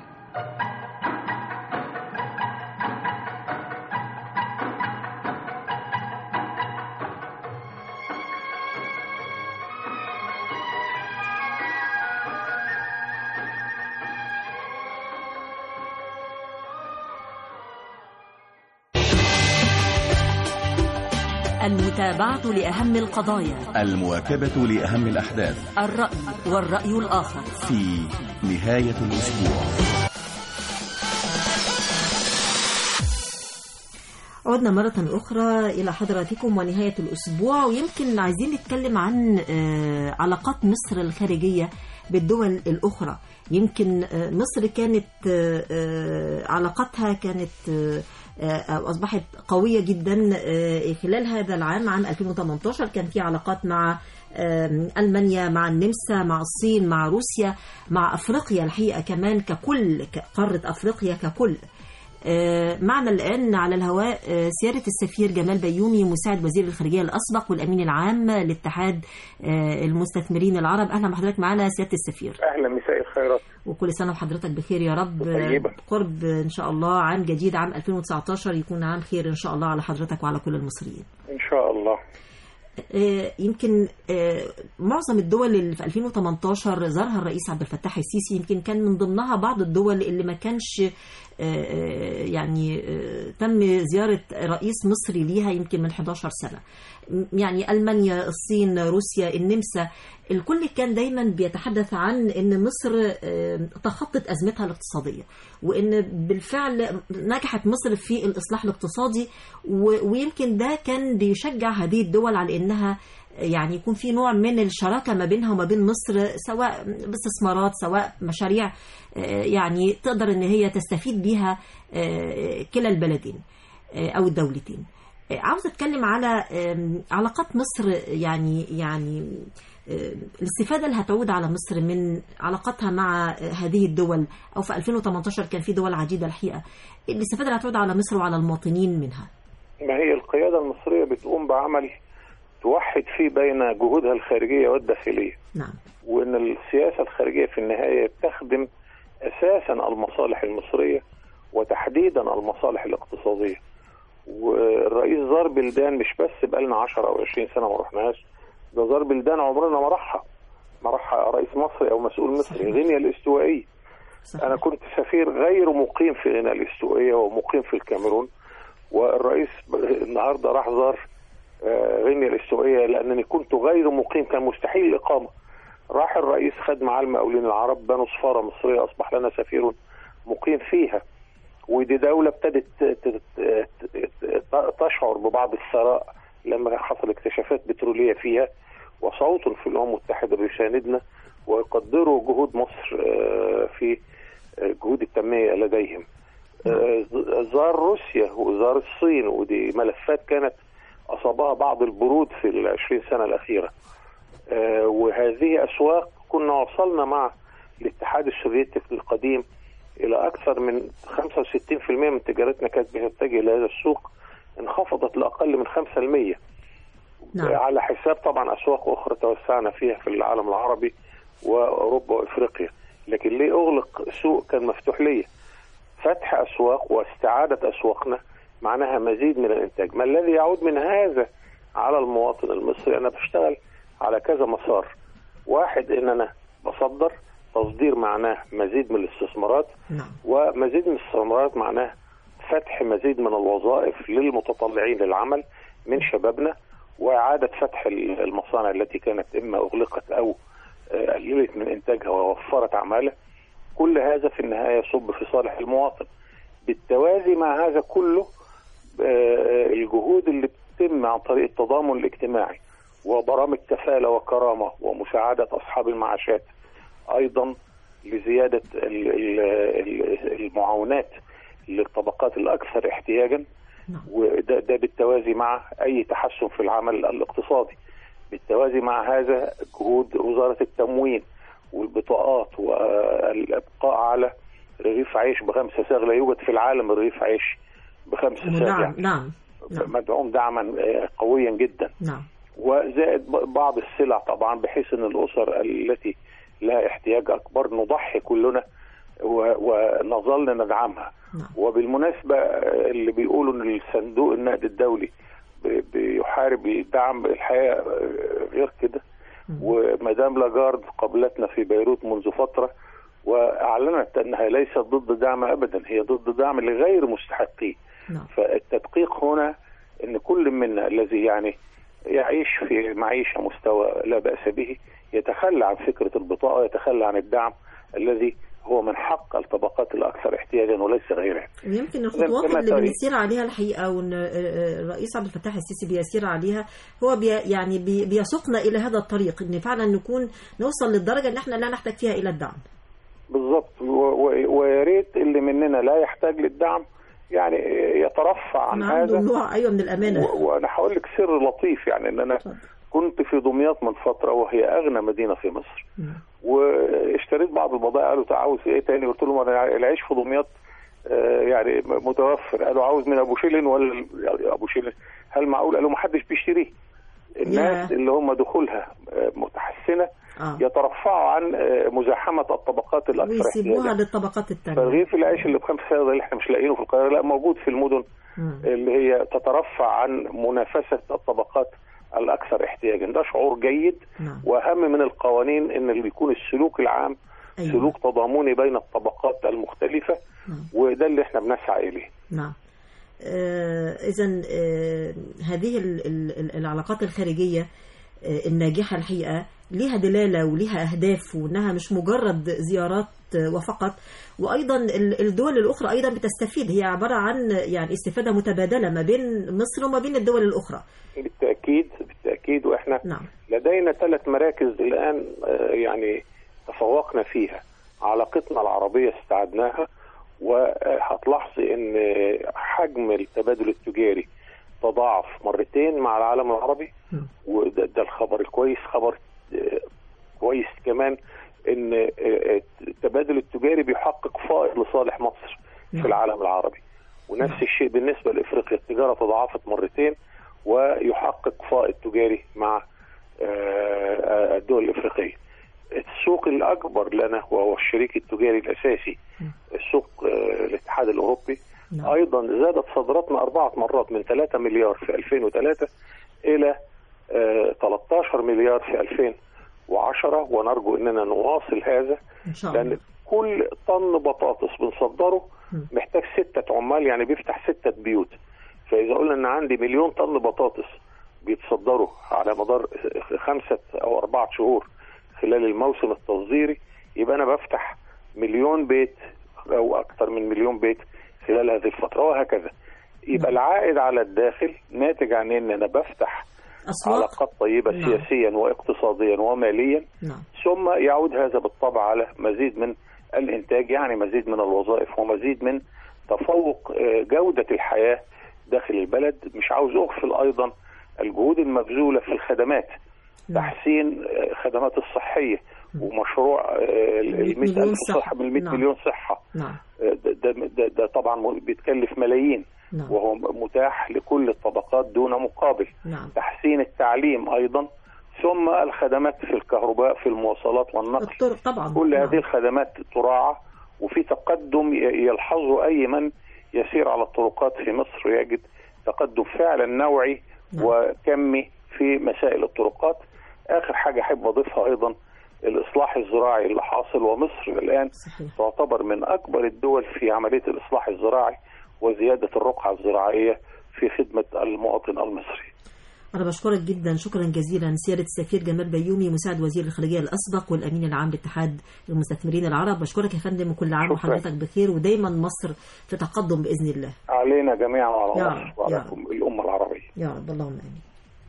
المتابعة لأهم القضايا المواكبة لأهم الأحداث الرأي والرأي الآخر في نهاية الأسبوع عدنا مرة أخرى إلى حضراتكم ونهاية الأسبوع ويمكن عايزين نتكلم عن آه، علاقات مصر الخارجية بالدول الأخرى يمكن آه، مصر كانت آه، آه، علاقاتها كانت آه، آه، أصبحت قوية جدا آه، خلال هذا العام عام 2018 كان في علاقات مع آه، ألمانيا مع النمسا مع الصين مع روسيا مع أفريقيا الحقيقة كمان ككل قارة أفريقيا ككل آه، معنا الآن على الهواء آه، سيادة السفير جمال بيومي مساعد وزير الخارجية الأسبق والأمين العام لاتحاد آه، المستثمرين العرب أهلا بحضرتك معنا سيادة السفير اهلا مساء الخيرات وكل سنة وحضرتك بخير يا رب طيبة. قرب إن شاء الله عام جديد عام 2019 يكون عام خير إن شاء الله على حضرتك وعلى كل المصريين ان شاء الله آه، يمكن آه، معظم الدول اللي في 2018 زارها الرئيس عبد الفتاح السيسي يمكن كان من ضمنها بعض الدول اللي ما كانش آه، آه، يعني آه، تم زيارة رئيس مصري ليها يمكن من 11 سنة م- يعني ألمانيا الصين روسيا النمسا الكل كان دايما بيتحدث عن ان مصر آه، تخطت ازمتها الاقتصاديه وان بالفعل نجحت مصر في الاصلاح الاقتصادي و- ويمكن ده كان بيشجع هذه الدول على انها يعني يكون في نوع من الشراكه ما بينها وما بين مصر سواء باستثمارات سواء مشاريع آه، يعني تقدر ان هي تستفيد بيها آه، كلا البلدين آه، او الدولتين آه، عاوز اتكلم على آم، علاقات مصر يعني يعني آه، الاستفاده اللي هتعود على مصر من علاقاتها مع آه، هذه الدول او في 2018 كان في دول عديده الحقيقه الاستفاده اللي هتعود على مصر وعلى المواطنين منها ما هي القيادة المصرية بتقوم بعمل توحد فيه بين جهودها الخارجية والداخلية نعم وان السياسة الخارجية في النهاية تخدم اساسا المصالح المصرية وتحديدا المصالح الاقتصادية والرئيس زار بلدان مش بس بقالنا 10 او 20 سنة ما رحناش ده زار بلدان عمرنا ما راحها ما راحها رئيس مصري او مسؤول مصري غينيا الاستوائية انا كنت سفير غير مقيم في غينيا الاستوائية ومقيم في الكاميرون والرئيس النهارده راح زار آه، غينيا الاستوائية لأنني كنت غير مقيم كان مستحيل الإقامة راح الرئيس خد معاه المقاولين العرب بنوا سفارة مصرية أصبح لنا سفير مقيم فيها ودي دولة ابتدت ت- ت- ت- ت- تشعر ببعض الثراء لما حصل اكتشافات بترولية فيها وصوت في الأمم المتحدة بيساندنا ويقدروا جهود مصر آه، في آه، جهود التنمية لديهم آه، زار روسيا وزار الصين ودي ملفات كانت أصابها بعض البرود في العشرين سنة الأخيرة آه، وهذه أسواق كنا وصلنا مع الاتحاد السوفيتي القديم إلى أكثر من 65% من تجارتنا كانت بتتجه إلى هذا السوق انخفضت لأقل من 5% نعم. على حساب طبعا اسواق اخرى توسعنا فيها في العالم العربي واوروبا وافريقيا لكن ليه اغلق سوق كان مفتوح ليا فتح اسواق واستعاده اسواقنا معناها مزيد من الانتاج ما الذي يعود من هذا على المواطن المصري انا بشتغل على كذا مسار واحد ان انا بصدر تصدير معناه مزيد من الاستثمارات نعم. ومزيد من الاستثمارات معناه فتح مزيد من الوظائف للمتطلعين للعمل من شبابنا وإعادة فتح المصانع التي كانت إما أغلقت أو آه، قللت من إنتاجها ووفرت عمالة كل هذا في النهاية يصب في صالح المواطن بالتوازي مع هذا كله آه، الجهود اللي بتتم عن طريق التضامن الاجتماعي وبرامج كفالة وكرامة ومساعدة أصحاب المعاشات أيضا لزيادة ال- ال- ال- المعاونات للطبقات الأكثر احتياجا وده ده بالتوازي مع أي تحسن في العمل الاقتصادي بالتوازي مع هذا جهود وزارة التموين والبطاقات والإبقاء على رغيف عيش بخمسة ساغ لا يوجد في العالم رغيف عيش بخمسة ساغ نعم يعني نعم مدعوم دعما آه، قويا جدا نعم وزائد ب- بعض السلع طبعا بحيث ان الاسر التي لها احتياج اكبر نضحي كلنا و- ونظل ندعمها وبالمناسبه آه، اللي بيقولوا ان الصندوق النقد الدولي ب- بيحارب الدعم الحقيقه آه، غير كده ومدام لاجارد قابلتنا في بيروت منذ فتره واعلنت انها ليست ضد دعم ابدا هي ضد دعم لغير مستحقيه فالتدقيق هنا ان كل منا الذي يعني يعيش في معيشه مستوى لا باس به يتخلى عن فكره البطاقه يتخلى عن الدعم الذي هو من حق الطبقات الاكثر احتياجا وليس غيرها ويمكن الخطوات كما اللي ترى. بنسير عليها الحقيقه وان آه، آه، الرئيس عبد الفتاح السيسي بيسير عليها هو بي يعني بي بيسوقنا الى هذا الطريق ان فعلا نكون نوصل للدرجه ان احنا لا نحتاج فيها الى الدعم بالظبط و- و- ويا ريت اللي مننا لا يحتاج للدعم يعني يترفع عن أنا عنده هذا نوع ايوه من الامانه و- وانا هقول لك سر لطيف يعني ان انا كنت في دمياط من فتره وهي اغنى مدينه في مصر واشتريت بعض البضائع قالوا تعال عاوز ايه تاني قلت لهم انا العيش في دمياط آه، يعني متوفر قالوا عاوز من ابو شيلين ولا ابو شيلين هل معقول قالوا ما حدش بيشتريه الناس اللي هم دخولها آه، متحسنه آه. يترفعوا عن آه، مزاحمه الطبقات الاكثر ويسيبوها احتياجا للطبقات الثانيه فرغيف العيش اللي بخمس سنة اللي احنا مش لاقيينه في القاهره لا موجود في المدن اللي هي تترفع عن منافسه الطبقات الاكثر احتياجا ده شعور جيد نعم. واهم من القوانين ان اللي بيكون السلوك العام أيوة. سلوك تضامني بين الطبقات المختلفه وده اللي احنا بنسعى اليه نعم إذا هذه ال- ال- ال- العلاقات الخارجية آه، الناجحة الحقيقة ليها دلالة وليها أهداف وأنها مش مجرد زيارات آه، وفقط وأيضا ال- الدول الأخرى أيضا بتستفيد هي عبارة عن يعني استفادة متبادلة ما بين مصر وما بين الدول الأخرى بالتاكيد بالتاكيد واحنا نعم. لدينا ثلاث مراكز الان آه، يعني تفوقنا فيها علاقتنا العربيه استعدناها وهتلاحظي ان حجم التبادل التجاري تضاعف مرتين مع العالم العربي وده ده الخبر الكويس خبر آه، كويس كمان ان آه، التبادل التجاري بيحقق فائض لصالح مصر في العالم العربي ونفس الشيء بالنسبه لافريقيا التجاره تضاعفت مرتين ويحقق فائض تجاري مع آه، الدول الافريقيه. السوق الاكبر لنا وهو الشريك التجاري الاساسي السوق آه، الاتحاد الاوروبي ايضا زادت صادراتنا اربعه مرات من 3 مليار في 2003 الى آه، 13 مليار في 2010 ونرجو اننا نواصل هذا إن شاء الله لان كل طن بطاطس بنصدره محتاج ستة عمال يعني بيفتح ستة بيوت فإذا قلنا إن عندي مليون طن بطاطس بيتصدروا على مدار خمسة أو أربعة شهور خلال الموسم التصديري يبقى أنا بفتح مليون بيت أو أكثر من مليون بيت خلال هذه الفترة وهكذا يبقى العائد على الداخل ناتج عن إن أنا بفتح أسواق. علاقات طيبة نعم. سياسيا واقتصاديا وماليا نعم ثم يعود هذا بالطبع على مزيد من الانتاج يعني مزيد من الوظائف ومزيد من تفوق آه، جوده الحياه داخل البلد مش عاوز اغفل ايضا الجهود المبذوله في الخدمات تحسين آه، خدمات الصحيه ومشروع آه، ال 100 مليون ألف صحة. صحة من 100 نعم. مليون صحة نعم آه، ده, ده, ده, ده طبعا م- بيتكلف ملايين نعم. وهو متاح لكل الطبقات دون مقابل نعم تحسين التعليم ايضا ثم الخدمات في الكهرباء في المواصلات والنقل الطرق طبعا كل نعم. هذه الخدمات تراعى وفي تقدم ي- يلحظه اي من يسير على الطرقات في مصر يجد تقدم فعلا نوعي وكمي في مسائل الطرقات اخر حاجه احب اضيفها ايضا الاصلاح الزراعي اللي حاصل ومصر الان صحيح. تعتبر من اكبر الدول في عمليه الاصلاح الزراعي وزياده الرقعه الزراعيه في خدمه المواطن المصري أنا بشكرك جدا شكرا جزيلا سيادة السفير جمال بيومي مساعد وزير الخارجية الأسبق والأمين العام لاتحاد المستثمرين العرب بشكرك يا فندم وكل عام شكراً. وحضرتك بخير ودايما مصر في تقدم بإذن الله علينا جميعا وعلى يا مصر رب، وعلى يا رب. الامه العربيه يا رب اللهم آمين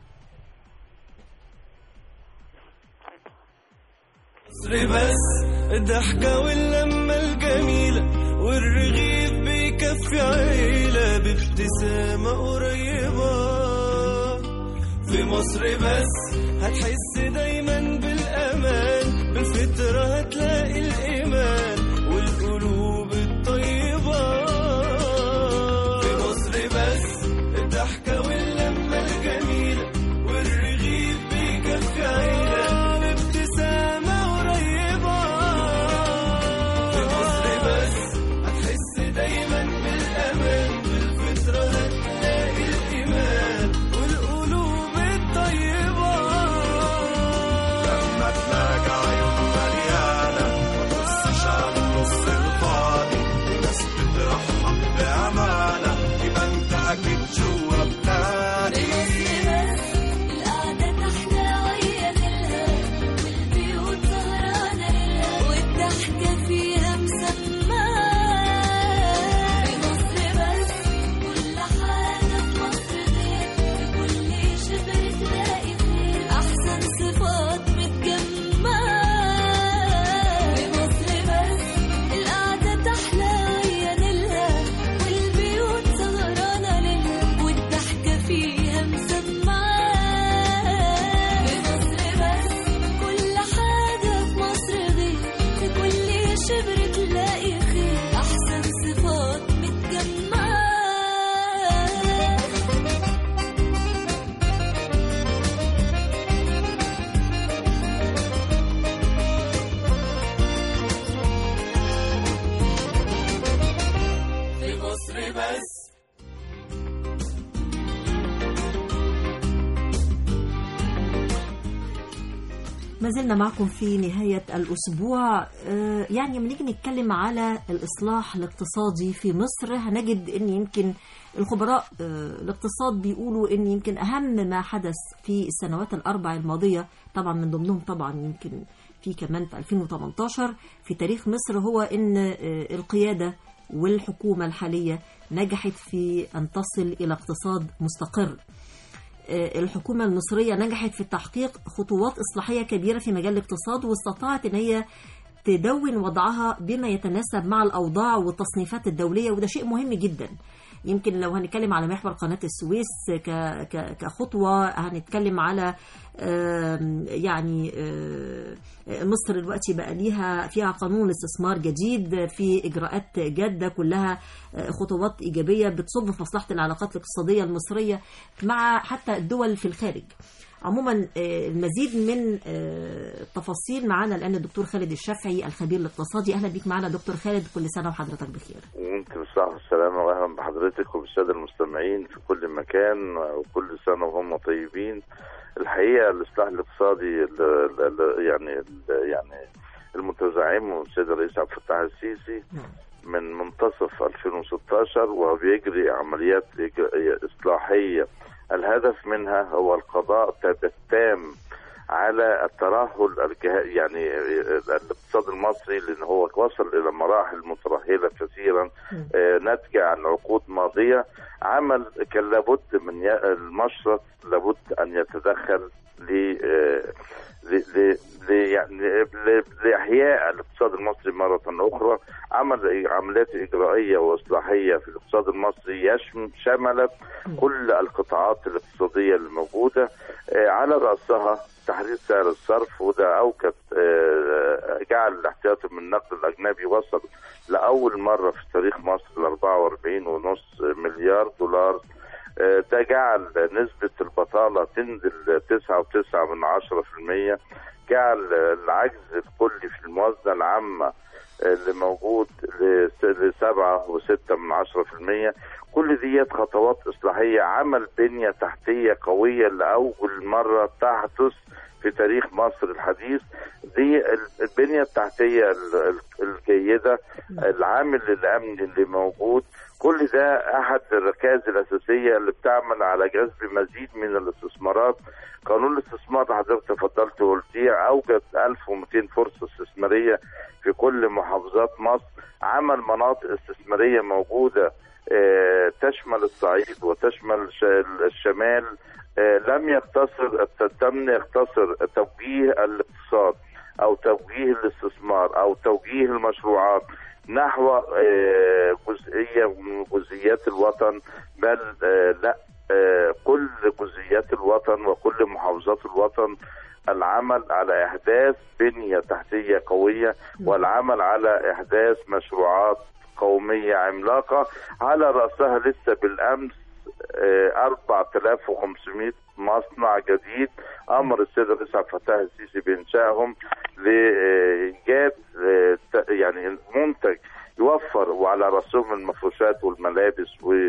مصر بس الضحكة واللمة الجميلة والرغيف بيكفي عيلة بابتسامة قريبة في مصر بس هتحس دايما بالأمان بالفطرة هتلاقي الإيمان والقلوب الطيبة في مصر بس الضحكة واللمة الجميلة والرغيف بيكفي عيلة بابتسامة قريبة في مصر بس هتحس دايما بالأمان بالفطرة هتلاقي الإيمان والقلوب الطيبة لما تلاقي عيون مليانة ما تبصش على النص الفاضي وناس بترحب بأمانة يبقى أنت أكيد جوا بلادي القعدة تحلى ويا خلها والبيوت سهرانة ليلها والضحكة فيها مسماة في مصر بس كل حاجة في مصر غير في كل شبر تلاقي خير أحسن صفات متجمعة في مصر بس القعدة تحلى ويا نيلها والبيوت سهرانة ليلها والضحكة فيها مسمعة في مصر بس كل حاجة في مصر غير في كل شبر تلاقي خير أحسن صفات متجمعة في مصر بس ما زلنا معكم في نهاية الأسبوع آه، يعني لما نيجي نتكلم على الإصلاح الاقتصادي في مصر هنجد أن يمكن الخبراء آه، الاقتصاد بيقولوا أن يمكن أهم ما حدث في السنوات الأربع الماضية طبعا من ضمنهم طبعا يمكن في كمان في 2018 في تاريخ مصر هو أن آه، القيادة والحكومة الحالية نجحت في أن تصل إلى اقتصاد مستقر الحكومة المصرية نجحت في تحقيق خطوات إصلاحية كبيرة في مجال الاقتصاد واستطاعت أن هي تدون وضعها بما يتناسب مع الأوضاع والتصنيفات الدولية وده شيء مهم جدا يمكن لو هنتكلم على محور قناة السويس ك... ك... كخطوة هنتكلم على آم، يعني آه، مصر دلوقتي بقى ليها فيها قانون استثمار جديد في إجراءات جادة كلها آه، خطوات إيجابية بتصب في مصلحة العلاقات الاقتصادية المصرية مع حتى الدول في الخارج عموما آه، المزيد من آه، التفاصيل معنا الآن الدكتور خالد الشافعي الخبير الاقتصادي أهلا بيك معنا دكتور خالد كل سنة وحضرتك بخير يمكن الصحة والسلامة وأهلا بحضرتك وبالسادة المستمعين في كل مكان وكل سنة وهم طيبين الحقيقة الإصلاح الاقتصادي ال- ال- ال- يعني ال- يعني المتزعم السيد الرئيس عبد الفتاح السيسي من منتصف 2016 وهو بيجري عمليات إج- إصلاحية الهدف منها هو القضاء التام على الترهل الجه... يعني الاقتصاد المصري لان هو وصل الى مراحل مترهله كثيرا آه، ناتجه عن عقود ماضيه عمل كان لابد من ي... المشرط لابد ان يتدخل ل آه، ل... ل... ل... يعني ل... لاحياء الاقتصاد المصري مره اخرى عمل عمليات اجرائيه واصلاحيه في الاقتصاد المصري يشم شملت كل القطاعات الاقتصاديه الموجوده آه، على راسها تحرير سعر الصرف وده اوجد آه، جعل الاحتياطي من النقد الاجنبي وصل لاول مره في تاريخ مصر ل 44 ونص مليار مليار دولار آه، ده جعل نسبة البطالة تنزل تسعة وتسعة من عشرة في المية جعل العجز الكلي في الموازنة العامة اللي موجود لس- لسبعة وستة من عشرة في المية كل ديت خطوات إصلاحية عمل بنية تحتية قوية لأول مرة تحدث في تاريخ مصر الحديث دي ال- البنية التحتية ال- ال- الجيدة العامل الأمني اللي موجود كل ده أحد الركائز الأساسية اللي بتعمل على جذب مزيد من الاستثمارات قانون الاستثمار اللي حضرتك تفضلت وقلتيه أوجد 1200 فرصة استثمارية في كل محافظات مصر عمل مناطق استثمارية موجودة آه، تشمل الصعيد وتشمل ش- الشمال آه، لم يقتصر لم يقتصر توجيه الاقتصاد او توجيه الاستثمار او توجيه المشروعات نحو آه، جزئيه من جزئيات الوطن بل آه، لا آه، كل جزئيات الوطن وكل محافظات الوطن العمل على احداث بنيه تحتيه قويه والعمل على احداث مشروعات قوميه عملاقه على راسها لسه بالامس آه، 4500 مصنع جديد امر السيد الرئيس عبد الفتاح السيسي بانشائهم لايجاد آه، ت- يعني منتج يوفر وعلى راسهم المفروشات والملابس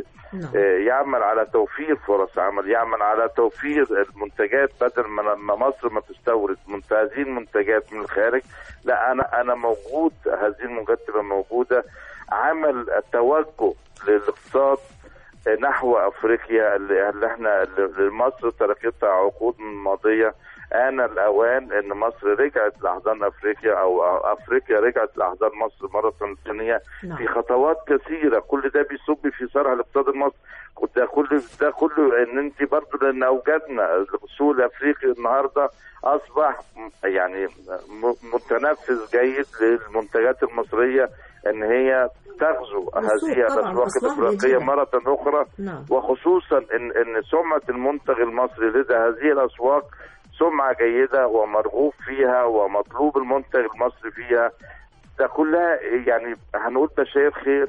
ويعمل على توفير فرص عمل يعمل على توفير المنتجات بدل ما لما مصر ما تستورد منت- هذه المنتجات من الخارج لا انا انا موجود هذه المنتجات تبقى موجوده عمل التوجه للاقتصاد نحو افريقيا اللي اللي احنا اللي مصر تركتها عقود ماضيه آن الأوان إن مصر رجعت لأحضان أفريقيا أو أفريقيا رجعت لأحضان مصر مرة ثانية نعم. في خطوات كثيرة كل ده بيصب في صرح الاقتصاد المصري ده كله ده كله ان انت برضه لان اوجدنا السوق الافريقي النهارده اصبح م- يعني م- متنفس جيد للمنتجات المصريه ان هي تغزو والسوق هذه طبعاً الاسواق أصبح الافريقيه جديدة. مره اخرى نعم وخصوصا ان ان سمعه المنتج المصري لدى هذه الاسواق سمعه جيده ومرغوب فيها ومطلوب المنتج المصري فيها ده كلها يعني هنقول بشاير خير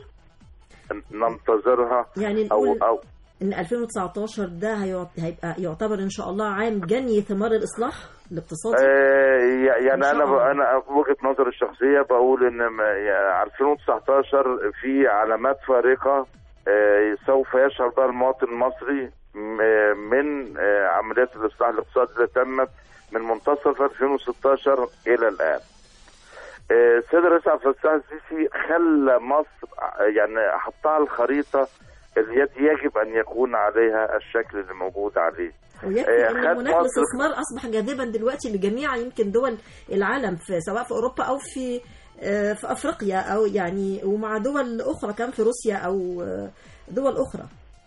ننتظرها يعني او نقول او ان 2019 ده هيعت- هيبقى يعتبر ان شاء الله عام جني ثمار الاصلاح الاقتصادي آه، إن يعني شاء انا ب... الله. انا وجهه نظري الشخصيه بقول ان ما- يعني 2019 في علامات فارقه آه، سوف يشعر بها المواطن المصري م- من آه، عمليات الاصلاح الاقتصادي اللي تمت من منتصف 2016 الى الان. آه، السيد الرئيس عبد الفتاح السيسي خلى مصر آه، يعني حطها على الخريطه التي يجب ان يكون عليها الشكل اللي موجود عليه. ويكفي آه، ان خد المناخ مصر- الاستثمار اصبح جاذبا دلوقتي لجميع يمكن دول العالم في سواء في اوروبا او في آه، في افريقيا او يعني ومع دول اخرى كان في روسيا او آه، دول اخرى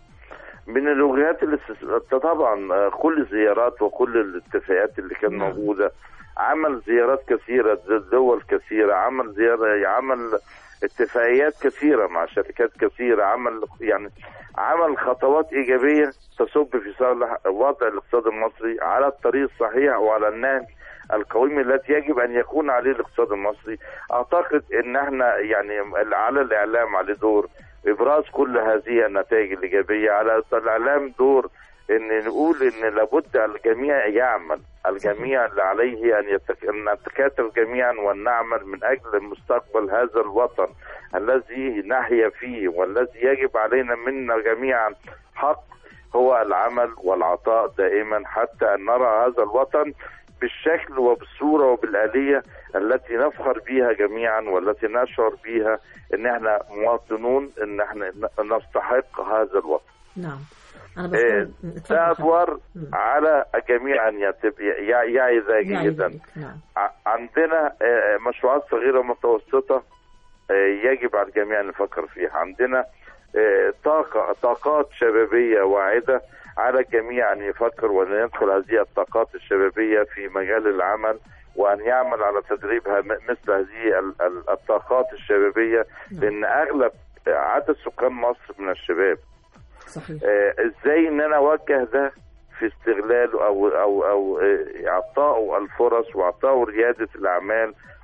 من الوجهات اللي است- طبعا آه، كل الزيارات وكل الاتفاقات اللي كان موجوده عمل زيارات كثيره د- دول كثيره عمل زياره عمل اتفاقيات كثيره مع شركات كثيره عمل يعني عمل خطوات ايجابيه تصب في صالح وضع الاقتصاد المصري على الطريق الصحيح وعلى النهج القويم التي يجب ان يكون عليه الاقتصاد المصري اعتقد ان احنا يعني على الاعلام عليه دور ابراز كل هذه النتائج الايجابيه على الاعلام دور ان نقول ان لابد الجميع يعمل الجميع اللي عليه ان يتك... ان نتكاتف جميعا ونعمل من اجل مستقبل هذا الوطن الذي نحيا فيه والذي يجب علينا منا جميعا حق هو العمل والعطاء دائما حتى ان نرى هذا الوطن بالشكل وبالصوره وبالاليه التي نفخر بها جميعا والتي نشعر بها ان احنا مواطنون ان احنا نستحق هذا الوطن. نعم انا إيه، بشكر اتفضل ده حضرتك. ادوار على الجميع ان يتب- يع- يعي ذا يعني جيدا ذلك، نعم ع- عندنا آه، مشروعات صغيره ومتوسطه آه، يجب على الجميع ان نفكر فيها عندنا آه، طاقه طاقات شبابيه واعده على الجميع ان يفكر وان يدخل هذه الطاقات الشبابيه في مجال العمل وان يعمل على تدريبها م- مثل هذه ال- ال- الطاقات الشبابيه لان اغلب عدد سكان مصر من الشباب صحيح آه، ازاي ان انا اوجه ده في استغلاله او او او آه، اعطائه الفرص واعطائه رياده الاعمال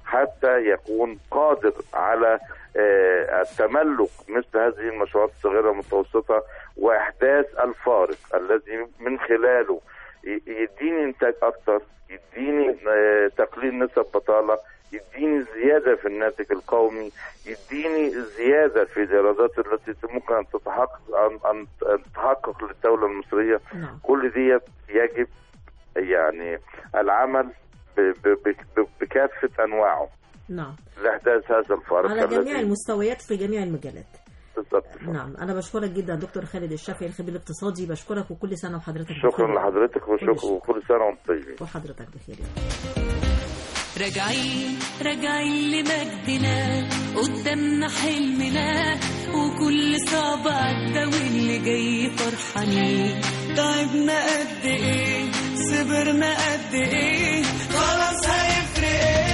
حتى يكون قادر على آه، التملك مثل هذه المشروعات الصغيرة والمتوسطة وإحداث الفارق الذي من خلاله ي- يديني إنتاج أكثر يديني آه، تقليل نسب بطالة يديني زيادة في الناتج القومي يديني زيادة في الإيرادات التي ممكن أن تتحقق أن, أن أن تتحقق للدولة المصرية نعم. كل دي يجب يعني العمل ب- ب- ب- بكافة أنواعه نعم لإحداث هذا الفارق على جميع الذي- المستويات في جميع المجالات بالضبط نعم أنا بشكرك جدا دكتور خالد الشافعي الخبير الاقتصادي بشكرك وكل سنة وحضرتك شكرا بخير. لحضرتك كل وشكرا شكر. وكل سنة وانتم طيبين وحضرتك بخير راجعين راجعين لمجدنا قدامنا حلمنا وكل صعب عدى واللي جاي فرحانين تعبنا قد ايه صبرنا قد ايه خلاص هيفرق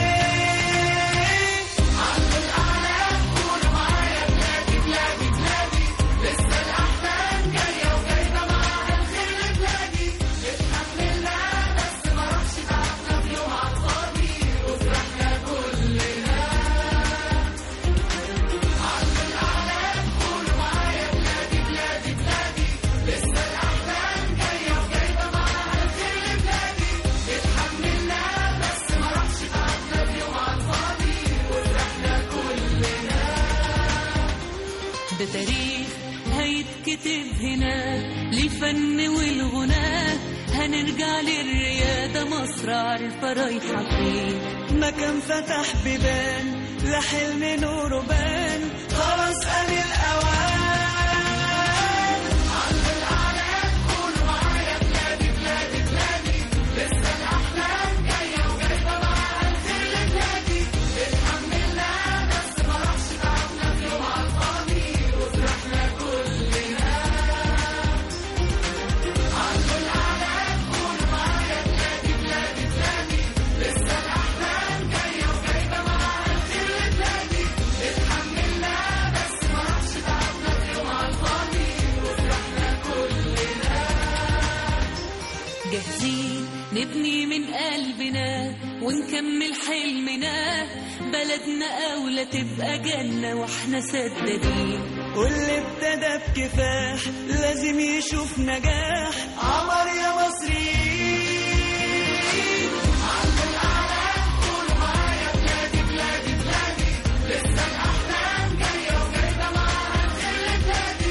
ايه عند الاعلام قولوا معايا بلادي بلادي بلادي لسه الاحلام جايه وجايبه معاها الخير لبلادي اتحملنا بس ما راحش تعبنا في يوم على الفاضي وفرحنا كلنا عند الاعلام قولوا معايا بلادي بلادي بلادي لسه الاحلام جايه وجايبه معاها الخير لبلادي اتحملنا بس ما راحش تعبنا في يوم على الفاضي وفرحنا كلنا ده تاريخ هيتكتب هنا للفن والغناء هنرجع للريادة مصر عارفة رايحة فين مكان فتح بيبان لحلم نوره بان خلاص قال الأوان عند الأعلام قولوا معايا بلادي بلادي بلادي لسه الأحلام جاية وجايبة معاها الخير لبلادي اتحملنا بس ما راحش تعبنا في يوم على الفاضي وفرحنا كلنا عند الأعلام قولوا معايا بلادي بلادي بلادي لسه الأحلام جاية وجايبة معاها الخير لبلادي اتحملنا بس ما راحش تعبنا في يوم على الفاضي وفرحنا كلنا جاهزين نبني من قلبنا ونكمل حلمنا بلدنا أولى تبقى جنة واحنا سدادين واللي ابتدى بكفاح لازم يشوف نجاح عمر يا مصريين عند الأعلام قولوا معايا بلادي بلادي بلادي لسه الأحلام جاية وجايبة معاها الخير لبلادي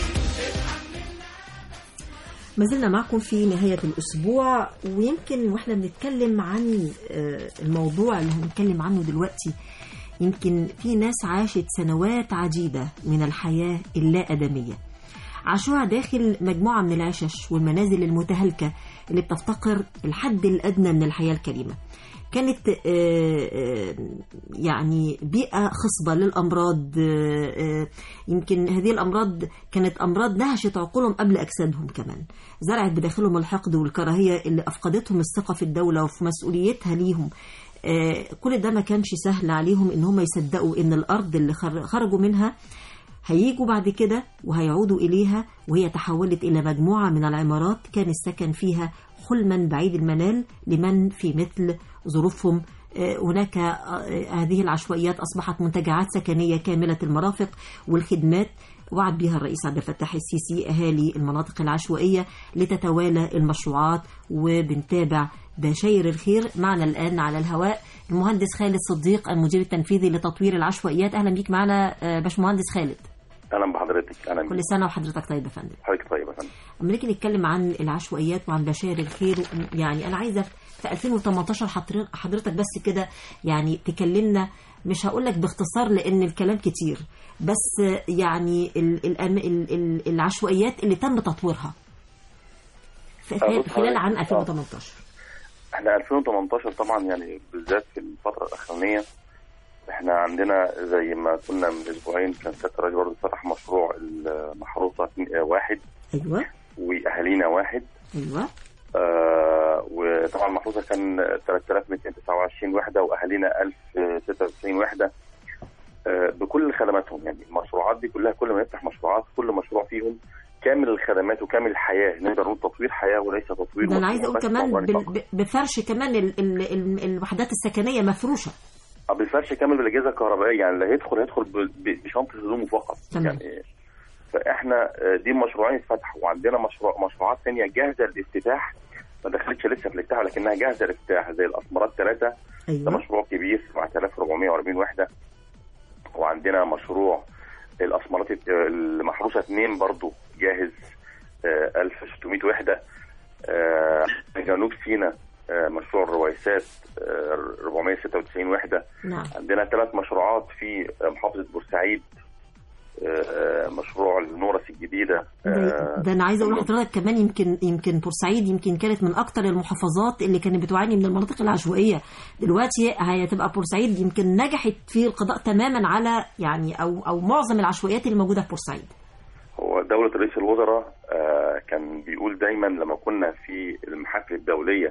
ما زلنا معكم في نهاية الأسبوع ويمكن وإحنا بنتكلم عن آه، الموضوع اللي هنتكلم عنه دلوقتي يمكن في ناس عاشت سنوات عديدة من الحياة اللا أدمية عاشوها داخل مجموعة من العشش والمنازل المتهالكة اللي بتفتقر الحد الأدنى من الحياة الكريمة كانت آه، آه، يعني بيئة خصبة للأمراض آه، آه، يمكن هذه الأمراض كانت أمراض نهشت عقولهم قبل أجسادهم كمان زرعت بداخلهم الحقد والكراهية اللي أفقدتهم الثقة في الدولة وفي مسؤوليتها ليهم آه، كل ده ما كانش سهل عليهم ان هم يصدقوا ان الارض اللي خر- خرجوا منها هيجوا بعد كده وهيعودوا إليها وهي تحولت إلى مجموعة من العمارات كان السكن فيها حلما بعيد المنال لمن في مثل ظروفهم آه، هناك آه، هذه العشوائيات أصبحت منتجعات سكنية كاملة المرافق والخدمات وعد بها الرئيس عبد الفتاح السيسي أهالي المناطق العشوائية لتتوالى المشروعات وبنتابع بشاير الخير معنا الآن على الهواء المهندس خالد صديق المدير التنفيذي لتطوير العشوائيات أهلا بيك معنا آه، باشمهندس خالد اهلا بحضرتك اهلا كل بيك. سنة وحضرتك طيب يا فندم حضرتك طيب يا فندم لما نيجي نتكلم عن العشوائيات وعن بشاير الخير يعني انا عايزه في 2018 حضر- حضرتك بس كده يعني تكلمنا مش هقول لك باختصار لان الكلام كتير بس يعني ال ال ال ال العشوائيات اللي تم تطويرها في آه، خلال بص خلال حضرتك، عام آه. 2018 احنا 2018 طبعا يعني بالذات في الفتره الاخرانيه احنا عندنا زي ما كنا من اسبوعين كان سياده الرئيس برضه فتح مشروع المحروسه اتنين- واحد ايوه واهالينا واحد ايوه آه وطبعا المحروسه كان 3229 وحده واهالينا 1096 وحده آه بكل خدماتهم يعني المشروعات دي كلها كل ما نفتح مشروعات كل مشروع فيهم كامل الخدمات وكامل الحياه نقدر نقول تطوير حياه وليس تطوير ده انا مشروع عايزه اقول بس كمان عبارة بال- فقط. ب- بفرش كمان ال ال ال الوحدات السكنيه مفروشه ما بينفعش يكمل بالاجهزه الكهربائيه يعني اللي هيدخل هيدخل ب- ب- بشنطه هدومه فقط تمام. يعني فاحنا آه، دي مشروعين اتفتحوا وعندنا مشروع مشروعات ثانيه جاهزه للافتتاح ما دخلتش لسه في الافتتاح لكنها جاهزه للافتتاح زي الاسمرات ثلاثه أيوة. ده مشروع كبير 7440 وحده وعندنا مشروع الاسمرات الت- المحروسه اثنين برضو جاهز آه، 1600 وحده آه، جنوب سيناء آه، مشروع الرويسات آه، 496 وحده نعم عندنا ثلاث مشروعات في محافظه بورسعيد آه، مشروع النورس الجديده ده, آه، ده انا عايزه اقول لحضرتك كمان يمكن يمكن بورسعيد يمكن كانت من اكتر المحافظات اللي كانت بتعاني من المناطق العشوائيه دلوقتي هتبقى بورسعيد يمكن نجحت في القضاء تماما على يعني او او معظم العشوائيات اللي موجوده في بورسعيد هو دولة رئيس الوزراء آه، كان بيقول دايما لما كنا في المحافل الدولية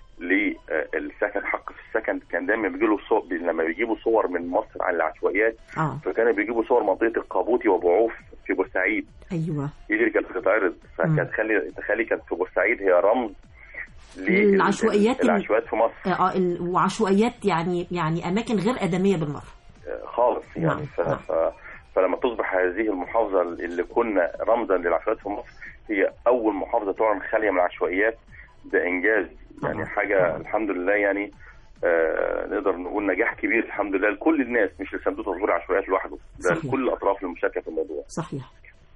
للسكن حق في السكن كان دايما بيجيله صور لما بيجيبوا صور من مصر عن العشوائيات اه فكانوا بيجيبوا صور منطقة القابوتي وبعوف في بورسعيد ايوه دي اللي كانت بتتعرض فكانت تخلي تخلي كانت في بورسعيد هي رمز لل- العشوائيات ال- العشوائيات في مصر اه ال- وعشوائيات يعني يعني اماكن غير ادميه بالمره خالص يعني ف... ف... فلما تصبح هذه المحافظة اللي كنا رمزا للعشوائيات في مصر هي أول محافظة تعلن خالية من العشوائيات ده إنجاز يعني حاجة الحمد لله يعني آه نقدر نقول نجاح كبير الحمد لله لكل الناس مش لصندوق تطوير العشوائيات لوحده ده صحيح. لكل الأطراف المشاركة في الموضوع صحيح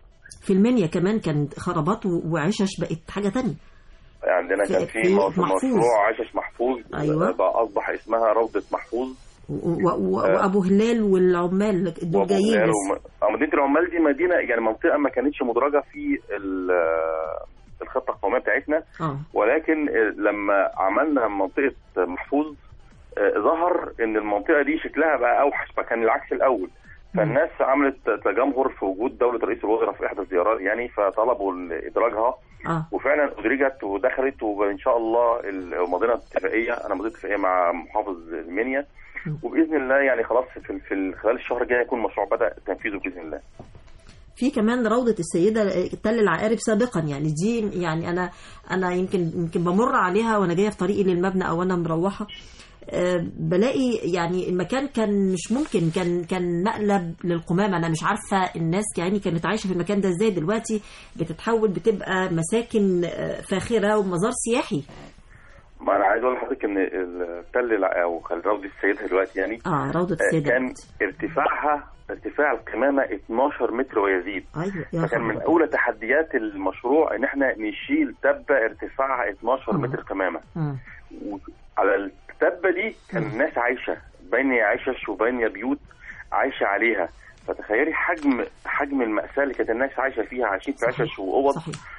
في المنيا كمان كانت خرابات و- وعشش بقت حاجه تانية عندنا كان في- في في مو- محفوظ. مشروع عشش محفوظ أيوة. بقى أصبح اسمها روضة محفوظ و- و- وابو هلال والعمال دول وأبو جايين هلال لسه. وم- آه، مدينه العمال دي مدينه يعني منطقه ما كانتش مدرجه في ال- آه، الخطه القوميه بتاعتنا اه ولكن آه، لما عملنا منطقه محفوظ آه، ظهر ان المنطقه دي شكلها بقى اوحش فكان العكس الاول فالناس عملت تجمهر في وجود دوله رئيس الوزراء في احدى الزيارات يعني فطلبوا ادراجها اه وفعلا ادرجت ودخلت وان شاء الله ال- مضينا اتفاقيه انا مضيت اتفاقيه مع محافظ المنيا وباذن الله يعني خلاص في في خلال الشهر الجاي يكون المشروع بدا تنفيذه باذن الله في كمان روضة السيدة تل العقارب سابقا يعني دي يعني أنا أنا يمكن يمكن بمر عليها وأنا جاية في طريقي للمبنى أو أنا مروحة آه، بلاقي يعني المكان كان مش ممكن كان كان مقلب للقمامة أنا مش عارفة الناس يعني كانت عايشة في المكان ده إزاي دلوقتي بتتحول بتبقى مساكن آه، فاخرة ومزار سياحي ما انا عايز اقول لحضرتك ان التل الع- او خل- روضه السيده دلوقتي يعني اه روضة آه، السيدة كان ارتفاعها ارتفاع القمامه 12 متر ويزيد أيوة يا فكان من خبر. اولى تحديات المشروع ان احنا نشيل تبه ارتفاعها 12 مم. متر قمامه مم. على التبه دي كان الناس عايشه بين عشش وبين بيوت عايشه عليها فتخيلي حجم حجم المأساة اللي كانت الناس عايشه فيها عايشين في عشش وأوض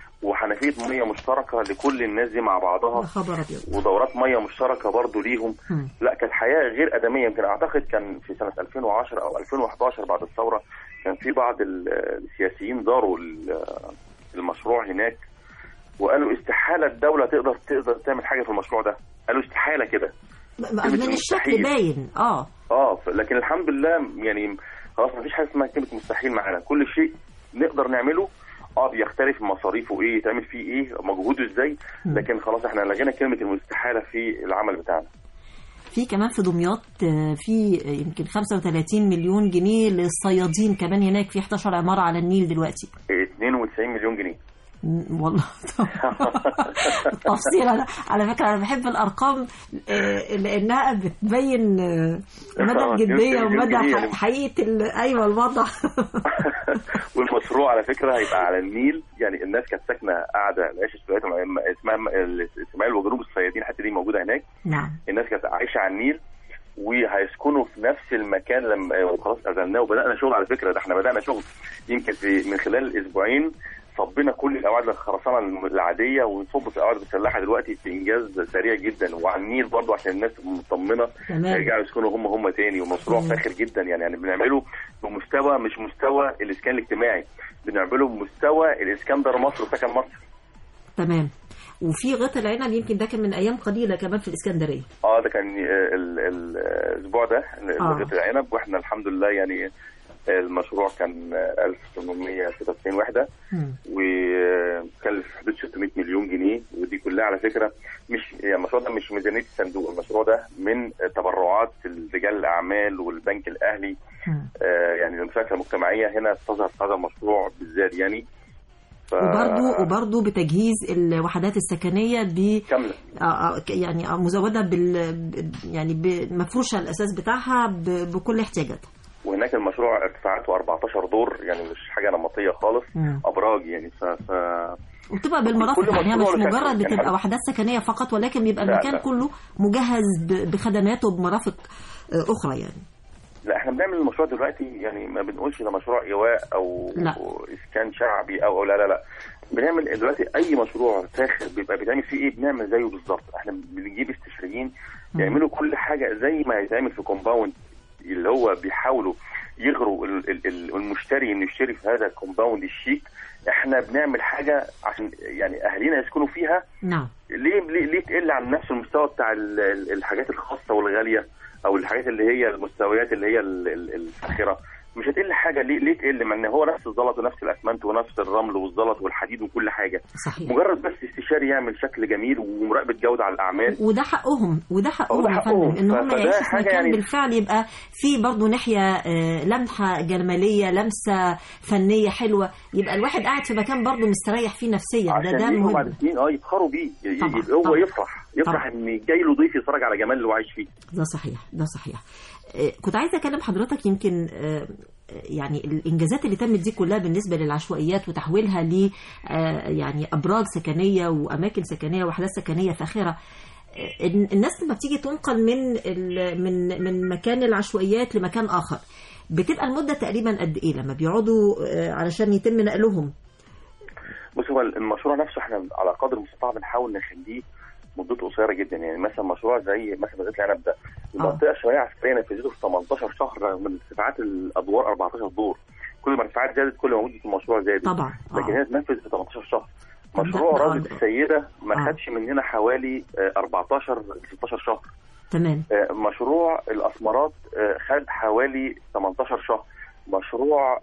وحنفيه ميه مشتركه لكل الناس دي مع بعضها يا خبر أبيض ودورات ميه مشتركه برضو ليهم مم. لا كانت حياه غير ادميه يمكن اعتقد كان في سنه 2010 او 2011 بعد الثوره كان في بعض ال- السياسيين زاروا ال- المشروع هناك وقالوا استحاله الدوله تقدر تقدر تعمل حاجه في المشروع ده قالوا استحاله كده م- كلمة من الشكل المستحيل. باين اه اه ف- لكن الحمد لله يعني خلاص مفيش حاجه اسمها كلمه مستحيل معانا كل شيء نقدر نعمله اه بيختلف مصاريفه ايه يتعمل فيه ايه مجهوده ازاي لكن خلاص احنا لغينا كلمه المستحاله في العمل بتاعنا في كمان في دمياط آه، في آه، يمكن 35 مليون جنيه للصيادين كمان هناك في 11 عمارة على النيل دلوقتي 92 مليون جنيه م- والله تفصيل انا على فكره انا بحب الارقام آه، لانها بتبين آه، مدى آه، الجديه 92 ومدى جنيه ح- يعني. حقيقه ال- ايوه الوضع والمشروع على فكره هيبقى على النيل يعني الناس كانت ساكنه قاعده العيش بتاعتهم اسمها اسماعيل وجنوب الصيادين الحته دي موجوده هناك نعم الناس كانت عايشه على النيل وهيسكنوا في نفس المكان لما خلاص اذناه وبدانا شغل على فكره ده احنا بدانا شغل يمكن في من خلال اسبوعين صبينا كل الاوعاد الخرسانه العاديه ونصب في الاوعاد المسلحه دلوقتي في انجاز سريع جدا وعلى النيل برضه عشان الناس مطمنه تمام. يرجعوا يسكنوا هم هم تاني ومشروع مم. فاخر جدا يعني يعني بنعمله بمستوى مش مستوى الاسكان الاجتماعي بنعمله بمستوى الاسكندر مصر وسكن مصر تمام وفي غط العنب يمكن ده كان من ايام قليله كمان في الاسكندريه اه ده كان ال- ال- الاسبوع ده آه. لغايه العنب واحنا الحمد لله يعني المشروع كان 1896 وحده وكلف في حدود 600 مليون جنيه ودي كلها على فكره مش يعني المشروع ده مش ميزانيه الصندوق المشروع ده من تبرعات رجال الاعمال والبنك الاهلي آه، يعني المشاركه المجتمعيه هنا تظهر في هذا المشروع بالذات يعني ف... وبرضو وبرضو بتجهيز الوحدات السكنيه ب كامله آه، آه، ك- يعني آه، مزوده بال ب- يعني بمفروشه الاساس بتاعها ب- بكل احتياجاتها وهناك المشروع ارتفاعاته 14 دور يعني مش حاجه نمطيه خالص مم. ابراج يعني ف, ف... وبتبقى بالمرافق كل يعني هي مش مشروع له مجرد شكل. بتبقى يعني وحدات سكنيه فقط ولكن بيبقى لا، المكان لا. كله مجهز ب- بخدماته بمرافق آه، اخرى يعني لا احنا بنعمل المشروع دلوقتي يعني ما بنقولش ده مشروع ايواء او لا. اسكان شعبي او او لا لا لا بنعمل دلوقتي اي مشروع فاخر بيبقى بيتعمل فيه ايه بنعمل زيه بالظبط احنا بنجيب استشاريين يعملوا كل حاجه زي ما هيتعمل في كومباوند اللي هو بيحاولوا يغروا ال- ال- ال- المشتري انه يشتري في هذا الكومباوند الشيك احنا بنعمل حاجه عشان يعني اهالينا يسكنوا فيها نعم ليه ليه, ليه تقل عن نفس المستوى بتاع ال- ال- الحاجات الخاصه والغاليه او الحاجات اللي هي المستويات اللي هي ال- ال- الفاخره مش هتقل حاجه ليه ليه تقل مع ان هو نفس الزلط ونفس الاسمنت ونفس الرمل والزلط والحديد وكل حاجه صحيح مجرد بس استشاري يعمل شكل جميل ومراقبه جوده على الاعمال وده حقهم وده حقهم وده يا حقهم. فندم ان هم ف- فده يعيشوا في حاجة مكان يعني- بالفعل يبقى في برضه ناحيه آه، لمحه جماليه لمسه فنيه حلوه يبقى الواحد قاعد في مكان برضه مستريح فيه نفسيا ده عشان ده يجوا مهم بعد سنين اه يفخروا بيه ي- ي- طبعاً، هو طبعاً. يفرح يفرح ان جاي له ضيف يتفرج على جمال اللي هو عايش فيه ده صحيح ده صحيح آه، كنت عايزه اكلم حضرتك يمكن آه، يعني الانجازات اللي تمت دي كلها بالنسبه للعشوائيات وتحويلها ل آه، يعني ابراج سكنيه واماكن سكنيه وحدات سكنيه فاخره آه، الن- الناس لما بتيجي تنقل من ال- من من مكان العشوائيات لمكان اخر بتبقى المده تقريبا قد ايه لما بيقعدوا آه، علشان يتم نقلهم بص هو المشروع نفسه احنا على قدر المستطاع بنحاول نخليه مدته قصيره جدا يعني مثلا مشروع زي مثلا غيث العنب ده المنطقه الشماليه عسكريه نفذته في 18 شهر رغم ان ارتفاعات الادوار 14 دور كل ما الارتفاعات زادت كل ما مده المشروع زادت طبعا لكن هي اتنفذ في 18 شهر مشروع ده- روضه ده- السيده ما آه. خدش مننا حوالي آه، 14 16 شهر تمام آه، مشروع الاسمرات آه، خد حوالي 18 شهر مشروع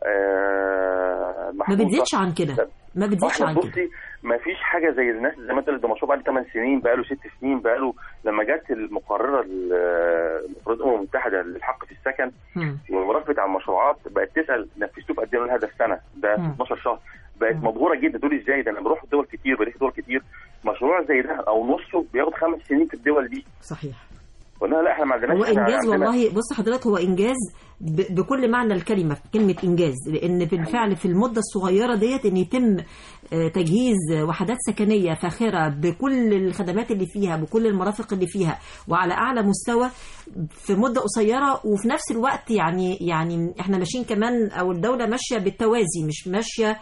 آه، ما محمود بتزيدش عن كده ما بتزيدش احنا عن كده بصي ما فيش حاجه زي الناس زي ما انت قلت ده مشروع بقى له 8 سنين بقى له 6 سنين بقى له لما جت المقرره ال- المفروض الامم المتحده للحق في السكن مم. والمراقبه على المشروعات بقت تسال نفذتوه في قد ايه لها ده في سنه ده مم. 12 شهر بقت مبهوره جدا تقول ازاي ده انا بروح دول كتير بلف دول كتير مشروع زي ده او نصه بياخد خمس سنين في الدول دي صحيح قلنا لا احنا ما عندناش هو إحنا انجاز عندنا- والله بص حضرتك هو انجاز ب- بكل معنى الكلمه كلمه انجاز لان بالفعل في المده الصغيره ديت ان يتم آه، تجهيز وحدات سكنيه فاخره بكل الخدمات اللي فيها بكل المرافق اللي فيها وعلى اعلى مستوى في مده قصيره وفي نفس الوقت يعني يعني احنا ماشيين كمان او الدوله ماشيه بالتوازي مش ماشيه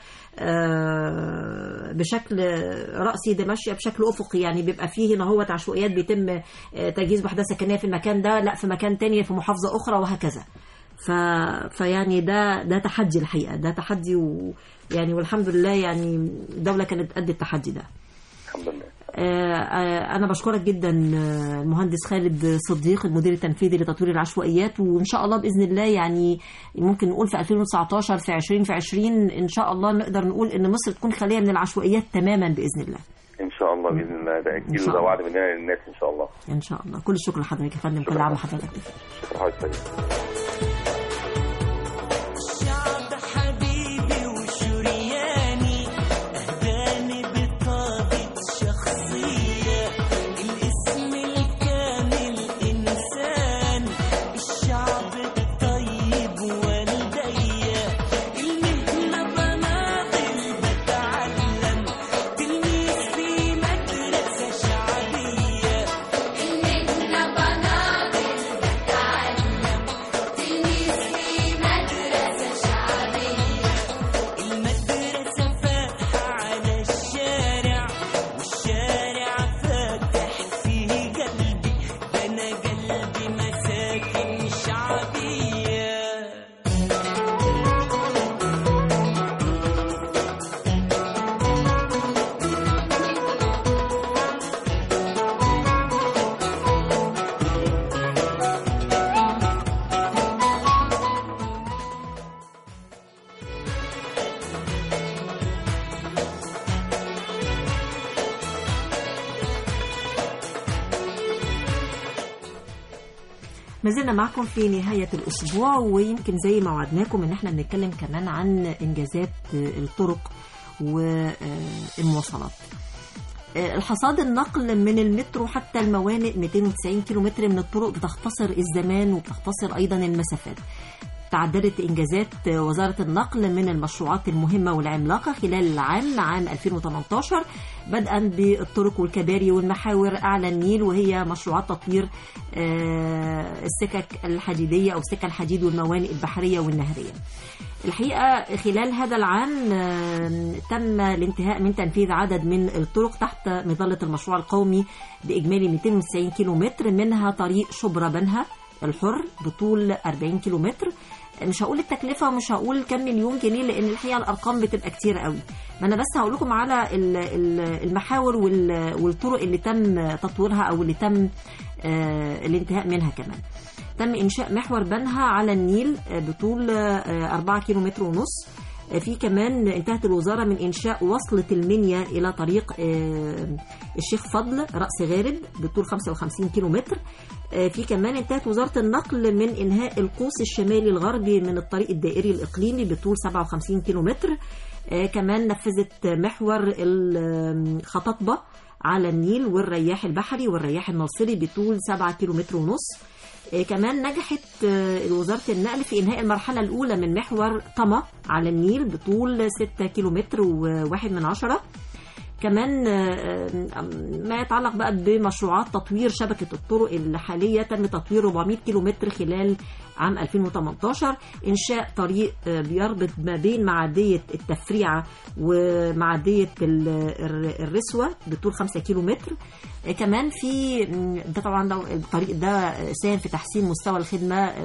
آه، بشكل راسي ده ماشيه بشكل افقي يعني بيبقى فيه هنا هو عشوائيات بيتم آه، تجهيز وحده سكنيه في المكان ده لا في مكان تاني في محافظه اخرى وهكذا ف... فيعني ده ده تحدي الحقيقه ده تحدي ويعني والحمد لله يعني الدوله كانت قد التحدي ده الحمد لله آه، آه، أنا بشكرك جدا آه، المهندس خالد صديق المدير التنفيذي لتطوير العشوائيات وإن شاء الله بإذن الله يعني ممكن نقول في 2019 في 2020 إن شاء الله نقدر نقول إن مصر تكون خالية من العشوائيات تماما بإذن الله ان شاء الله باذن الله ده إن اكيد شاء وده الله. وعد مننا للناس ان شاء الله إن شاء الله كل الشكر لحضرتك يا فندم كل عام وحضرتك بخير شكرا حضرتك شعب حبيبي وشرياني أهداني بطاقة شخصية الاسم الكامل إنسان الشعب الطيب والدية المهنة بناضل بتعلم تلميذ في مدرسة شعبية المهنة بناضل بتعلم ما زلنا معكم في نهاية الأسبوع ويمكن زي ما وعدناكم إن احنا بنتكلم كمان عن إنجازات الطرق والمواصلات الحصاد النقل من المترو حتى الموانئ 290 كيلومتر من الطرق بتختصر الزمان وبتختصر أيضا المسافات تعددت إنجازات وزارة النقل من المشروعات المهمة والعملاقة خلال العام عام 2018 بدءا بالطرق والكباري والمحاور أعلى النيل وهي مشروعات تطوير السكك الحديدية أو سكك الحديد والموانئ البحرية والنهرية الحقيقة خلال هذا العام تم الانتهاء من تنفيذ عدد من الطرق تحت مظلة المشروع القومي بإجمالي 290 كيلومتر منها طريق شبرا بنها الحر بطول 40 كيلومتر مش هقول التكلفة ومش هقول كم مليون جنيه لأن الحقيقة الأرقام بتبقى كتير قوي ما أنا بس هقول لكم على المحاور والطرق اللي تم تطويرها أو اللي تم الانتهاء منها كمان تم إنشاء محور بنها على النيل بطول 4 كيلومتر ونص في كمان انتهت الوزارة من إنشاء وصلة المنيا إلى طريق الشيخ فضل رأس غارب بطول 55 كيلومتر في كمان انتهت وزارة النقل من إنهاء القوس الشمالي الغربي من الطريق الدائري الإقليمي بطول 57 كيلومتر كمان نفذت محور الخطاطبة على النيل والرياح البحري والرياح الناصري بطول 7 كيلومتر ونص كمان نجحت وزارة النقل في إنهاء المرحلة الأولى من محور طما على النيل بطول 6 كيلومتر وواحد من عشرة كمان ما يتعلق بقى بمشروعات تطوير شبكة الطرق الحالية تم تطوير 400 كيلومتر خلال عام 2018 إنشاء طريق بيربط ما بين معدية التفريعة ومعدية الرسوة بطول 5 كيلومتر كمان في ده طبعا الطريق ده ساهم في تحسين مستوى الخدمة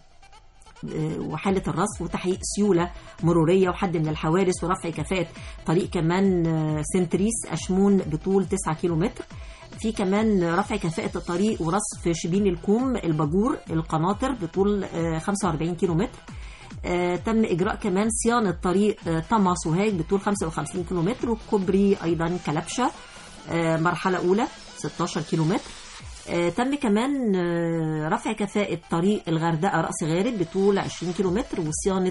وحالة الرصف وتحقيق سيولة مرورية وحد من الحوادث ورفع كفاءة طريق كمان سنتريس أشمون بطول 9 كيلومتر في كمان رفع كفاءة الطريق ورصف شبين الكوم الباجور القناطر بطول 45 كيلومتر تم إجراء كمان صيانة طريق طما سوهاج بطول 55 كيلومتر وكوبري أيضا كلبشة مرحلة أولى 16 كيلومتر تم كمان رفع كفاءة طريق الغردقة رأس غارب بطول 20 كيلومتر وصيانة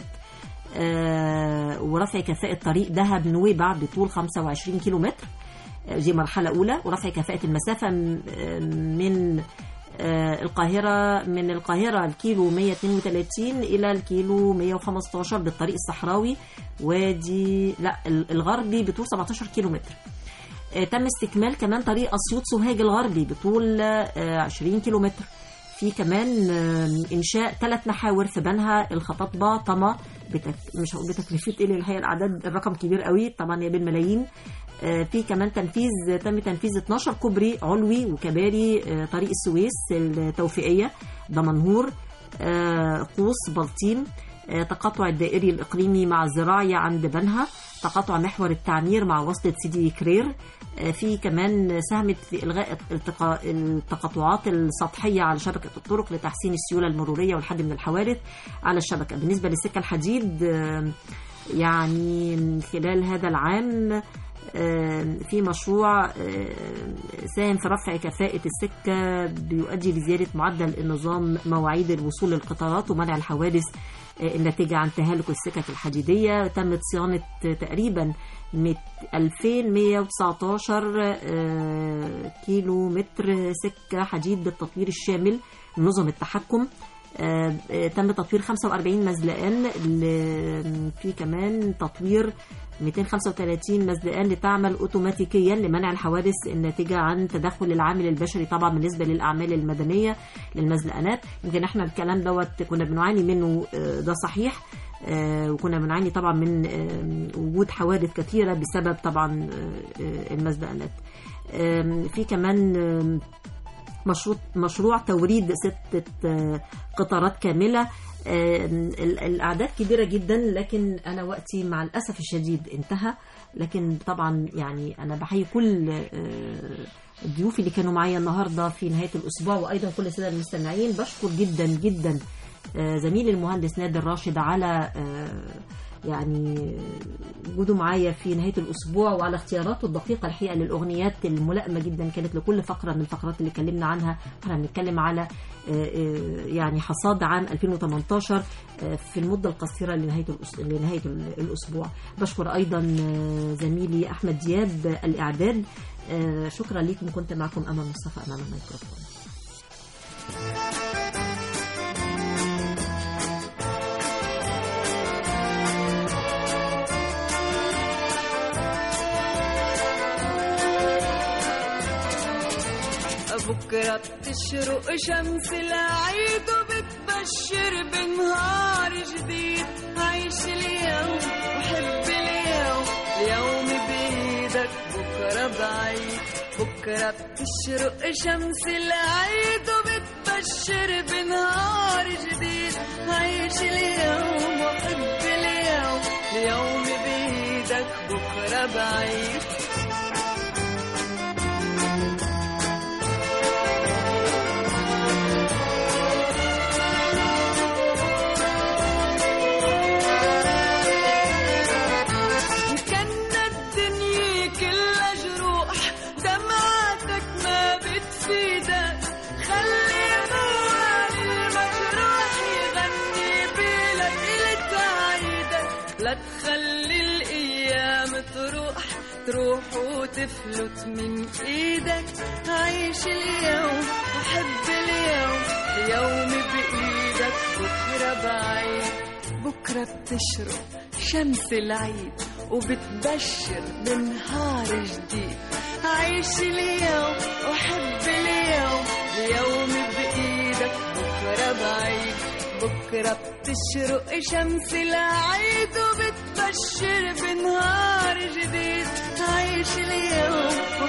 ورفع كفاءة طريق دهب نويبع بطول 25 كيلومتر دي مرحلة أولى ورفع كفاءة المسافة من القاهرة من القاهرة الكيلو 132 إلى الكيلو 115 بالطريق الصحراوي وادي لا الغربي بطول 17 كيلومتر تم استكمال كمان طريق أسيوط سوهاج الغربي بطول 20 كيلومتر في كمان إنشاء ثلاث محاور في بنها الخطاطبة طما بتك... مش هقول بتكلفة إيه الحقيقة العدد الرقم كبير قوي طبعا هي بالملايين في كمان تنفيذ تم تنفيذ 12 كوبري علوي وكباري طريق السويس التوفيقية دمنهور قوس بلطيم تقاطع الدائري الإقليمي مع الزراعية عند بنها تقاطع محور التعمير مع وصلة سيدي كرير في كمان ساهمت في إلغاء التقاطعات السطحية على شبكة الطرق لتحسين السيولة المرورية والحد من الحوادث على الشبكة بالنسبة للسكة الحديد يعني خلال هذا العام في مشروع ساهم في رفع كفاءة السكة بيؤدي لزيادة معدل النظام مواعيد الوصول للقطارات ومنع الحوادث الناتجة عن تهالك السكك الحديدية تمت صيانة تقريبا 2119 كيلو متر سكة حديد بالتطوير الشامل نظم التحكم تم تطوير 45 مزلقان في كمان تطوير 235 مزلقان لتعمل اوتوماتيكيا لمنع الحوادث الناتجه عن تدخل العامل البشري طبعا بالنسبه للاعمال المدنيه للمزلقانات يمكن احنا الكلام دوت كنا بنعاني منه ده صحيح وكنا بنعاني طبعا من وجود حوادث كثيره بسبب طبعا المزلقانات في كمان مشروع مشروع توريد ستة قطارات كاملة الأعداد كبيرة جدا لكن أنا وقتي مع الأسف الشديد انتهى لكن طبعا يعني أنا بحيي كل الضيوف اللي كانوا معايا النهاردة في نهاية الأسبوع وأيضا كل السادة المستمعين بشكر جدا جدا زميلي المهندس نادر راشد على يعني وجوده معايا في نهايه الاسبوع وعلى اختياراته الدقيقه الحقيقه للاغنيات الملائمه جدا كانت لكل فقره من الفقرات اللي اتكلمنا عنها احنا بنتكلم على آه، آه، يعني حصاد عام 2018 آه، في المده القصيره لنهايه الأس- لنهايه ال- الاسبوع بشكر ايضا آه، زميلي احمد دياب الاعداد آه، شكرا لكم كنت معكم امل مصطفى امام الميكروفون بكرة بتشرق شمس العيد وبتبشر بنهار جديد عيش اليوم وحب اليوم اليوم بإيدك بكرة بعيد بكرة بتشرق شمس العيد وبتبشر بنهار جديد عيش اليوم وحب اليوم اليوم بإيدك بكرة بعيد كنا الدنيا كلها جروح دمعتك ما بتفيدك خلي موال المجروح يغني بلك لتعيدك لا تخلي الايام تروح تروح وتفلت من ايدك عيش اليوم وحب اليوم اليوم بايدك بكره بعيد بكرة بتشرق شمس العيد وبتبشر بنهار جديد عيش اليوم وحب اليوم اليوم بإيدك بكرة بعيد بكرة بتشرق شمس العيد وبتبشر بنهار جديد عيش اليوم